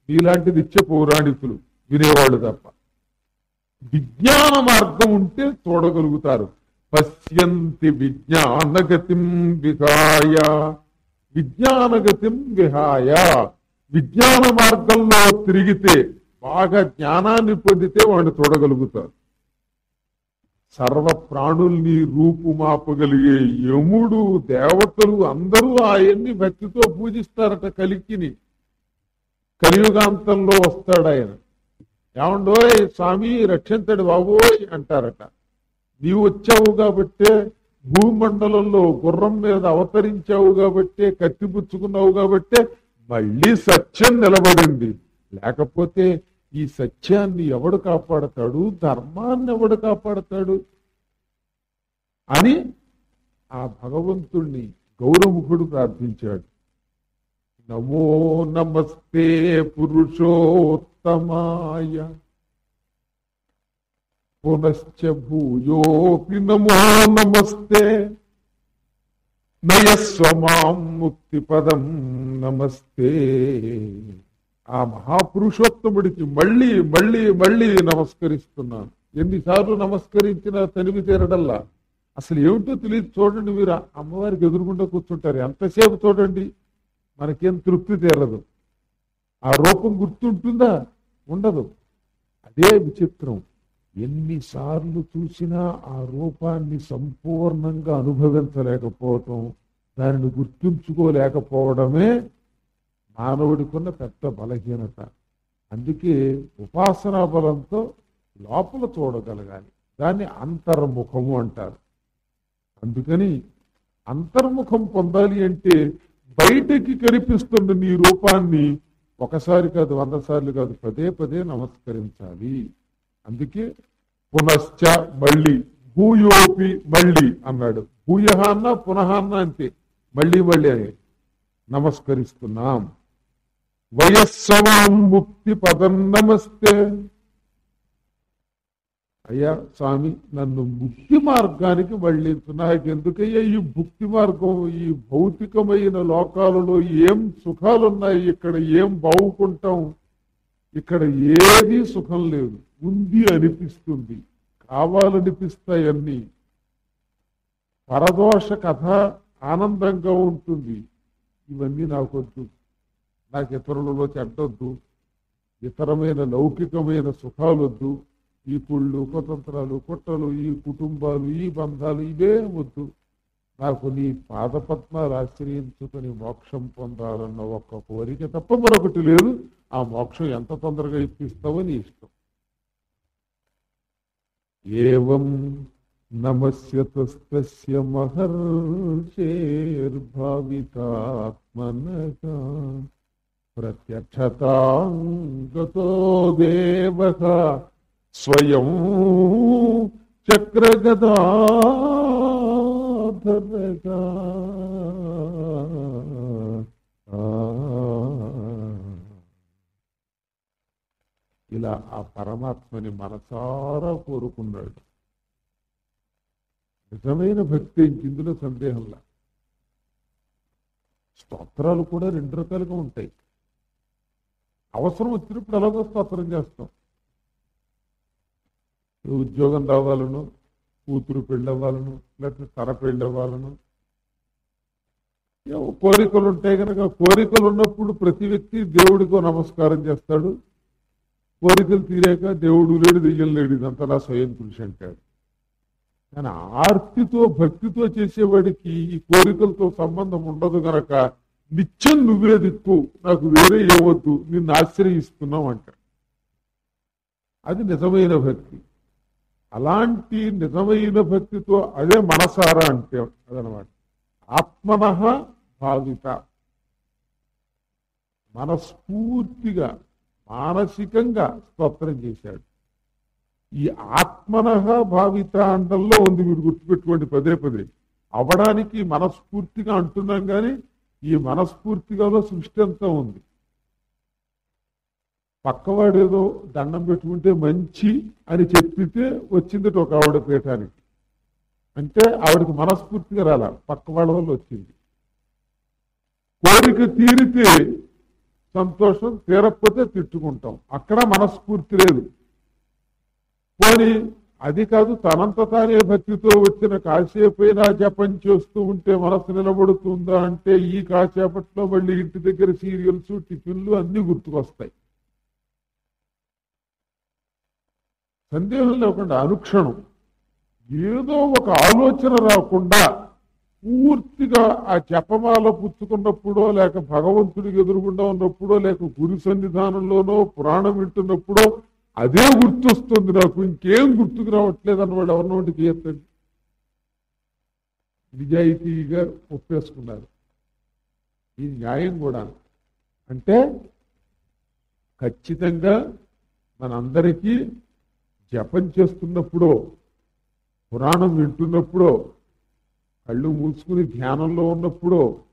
నీలాంటి నిత్య పౌరాణికులు వినేవాళ్ళు తప్ప విజ్ఞాన మార్గం ఉంటే చూడగలుగుతారు పశ్యంతి విజ్ఞానగతిం విహాయ విజ్ఞానగతిం విహాయ విజ్ఞాన మార్గంలో తిరిగితే బాగా జ్ఞానాన్ని పొందితే వాడిని చూడగలుగుతారు సర్వ ప్రాణుల్ని రూపుమాపగలిగే యముడు దేవతలు అందరూ ఆయన్ని భక్తితో పూజిస్తారట కలికిని కలియుగాంతంలో వస్తాడు ఆయన ఏమండోయ్ స్వామి రక్షించడు బాబోయ్ అంటారట నీవు వచ్చావు కాబట్టే భూమండలంలో గుర్రం మీద అవతరించావు కాబట్టే కత్తి పుచ్చుకున్నావు కాబట్టే మళ్ళీ సత్యం నిలబడింది లేకపోతే ఈ సత్యాన్ని ఎవడు కాపాడతాడు ధర్మాన్ని ఎవడు కాపాడతాడు అని ఆ భగవంతుణ్ణి గౌరముఖుడు ప్రార్థించాడు నమో నమస్తే పురుషోత్తమాయ పునశ్చ భూయోపి నమో నమస్తే నయస్వమాం ముక్తి పదం నమస్తే ఆ మహాపురుషోత్తముడికి మళ్ళీ మళ్ళీ మళ్ళీ నమస్కరిస్తున్నాను ఎన్నిసార్లు నమస్కరించినా తనివి తీరడల్లా అసలు ఏమిటో తెలియదు చూడండి మీరు అమ్మవారికి ఎదురుకుండా కూర్చుంటారు ఎంతసేపు చూడండి మనకేం తృప్తి తీరదు ఆ రూపం గుర్తుంటుందా ఉండదు అదే విచిత్రం ఎన్నిసార్లు చూసినా ఆ రూపాన్ని సంపూర్ణంగా అనుభవించలేకపోవటం దానిని గుర్తుంచుకోలేకపోవడమే మానవుడికున్న పెద్ద బలహీనత అందుకే ఉపాసనా బలంతో లోపల చూడగలగాలి దాన్ని అంతర్ముఖము అంటారు అందుకని అంతర్ముఖం పొందాలి అంటే బయటికి కనిపిస్తున్న నీ రూపాన్ని ఒకసారి కాదు వంద సార్లు కాదు పదే పదే నమస్కరించాలి అందుకే పునశ్చ మళ్ళీ భూయోపి మళ్ళీ అన్నాడు భూయ అన్న పునః అన్న అంతే మళ్ళీ మళ్ళీ అని నమస్కరిస్తున్నాం వయస్సవాం ముక్తి పదం నమస్తే అయ్యా స్వామి నన్ను ముక్తి మార్గానికి మళ్ళించు నాకు ఎందుకయ్యా ఈ భుక్తి మార్గం ఈ భౌతికమైన లోకాలలో ఏం సుఖాలున్నాయి ఇక్కడ ఏం బాగుకుంటాం ఇక్కడ ఏది సుఖం లేదు ఉంది అనిపిస్తుంది కావాలనిపిస్తాయి అన్ని పరదోష కథ ఆనందంగా ఉంటుంది ఇవన్నీ నాకొద్దు నాకు ఇతరులలో చెడ్డొద్దు ఇతరమైన లౌకికమైన సుఖాలొద్దు ఈ కుళ్ళు కుతంత్రాలు కుట్రలు ఈ కుటుంబాలు ఈ బంధాలు ఇవే వద్దు నాకు నీ పాదపద్మాలు ఆశ్రయించుకొని మోక్షం పొందాలన్న ఒక్క కోరిక తప్ప మరొకటి లేదు ఆ మోక్షం ఎంత తొందరగా ఇప్పిస్తావో నీ ఇష్టం ఏవం నమస్యతస్తస్య మహర్షేర్భావితాత్మనగా ప్రత్యక్షతాంగతో దేవః స్వయం చక్రగదాధరగా ఇలా ఆ పరమాత్మని మనసారా కోరుకున్నాడు నిజమైన భక్తి ఇందులో సందేహంలా స్తోత్రాలు కూడా రెండు రకాలుగా ఉంటాయి అవసరం వచ్చినప్పుడు ఎలాగో స్తోత్రం చేస్తాం ఉద్యోగం రావాలను కూతురు పెళ్ళి అవ్వాలను లేకపోతే తర పెళ్ళి అవ్వాలను ఏవో కోరికలు ఉంటాయి కనుక కోరికలు ఉన్నప్పుడు ప్రతి వ్యక్తి దేవుడికో నమస్కారం చేస్తాడు కోరికలు తీరాక దేవుడు లేడు దెయ్యం లేడు ఇదంతా నా స్వయం కృషి అంటాడు కానీ ఆర్తితో భక్తితో చేసేవాడికి ఈ కోరికలతో సంబంధం ఉండదు గనక నిత్యం నువ్వే దిక్కు నాకు వేరే ఏవద్దు నిన్ను ఆశ్రయిస్తున్నావు అంటాడు అది నిజమైన భక్తి అలాంటి నిజమైన భక్తితో అదే మనసారా అంటే అదనమాట ఆత్మన భావిత మనస్ఫూర్తిగా మానసికంగా స్తోత్రం చేశాడు ఈ ఆత్మన భావిత అండంలో ఉంది మీరు గుర్తుపెట్టుకోండి పదే పదే అవడానికి మనస్ఫూర్తిగా అంటున్నాం కానీ ఈ మనస్ఫూర్తిగాలో సృష్టి అంతా ఉంది పక్కవాడు ఏదో దండం పెట్టుకుంటే మంచి అని చెప్పితే వచ్చింది ఒక ఆవిడ పీఠానికి అంటే ఆవిడకి మనస్ఫూర్తిగా రాల పక్క వాళ్ళ వల్ల వచ్చింది కోరిక తీరితే సంతోషం తీరకపోతే తిట్టుకుంటాం అక్కడ మనస్ఫూర్తి లేదు పోనీ అది కాదు తనంత తానే భక్తితో వచ్చిన కాసేపైనా జపం చేస్తూ ఉంటే మనసు నిలబడుతుందా అంటే ఈ కాసేపట్లో మళ్ళీ ఇంటి దగ్గర సీరియల్స్ టిఫిన్లు అన్ని గుర్తుకొస్తాయి సందేహం లేకుండా అనుక్షణం ఏదో ఒక ఆలోచన రాకుండా పూర్తిగా ఆ జపమాల పుచ్చుకున్నప్పుడో లేక భగవంతుడికి ఎదురుగుండా ఉన్నప్పుడో లేక గురు సన్నిధానంలోనో పురాణం వింటున్నప్పుడో అదే గుర్తొస్తుంది నాకు ఇంకేం గుర్తుకు రావట్లేదు అన్నవాడు ఎవరినోటి చేయొద్దండి నిజాయితీగా ఒప్పేసుకున్నారు ఈ న్యాయం కూడా అంటే ఖచ్చితంగా మనందరికీ జపం చేస్తున్నప్పుడో పురాణం వింటున్నప్పుడో కళ్ళు మూసుకుని ధ్యానంలో ఉన్నప్పుడో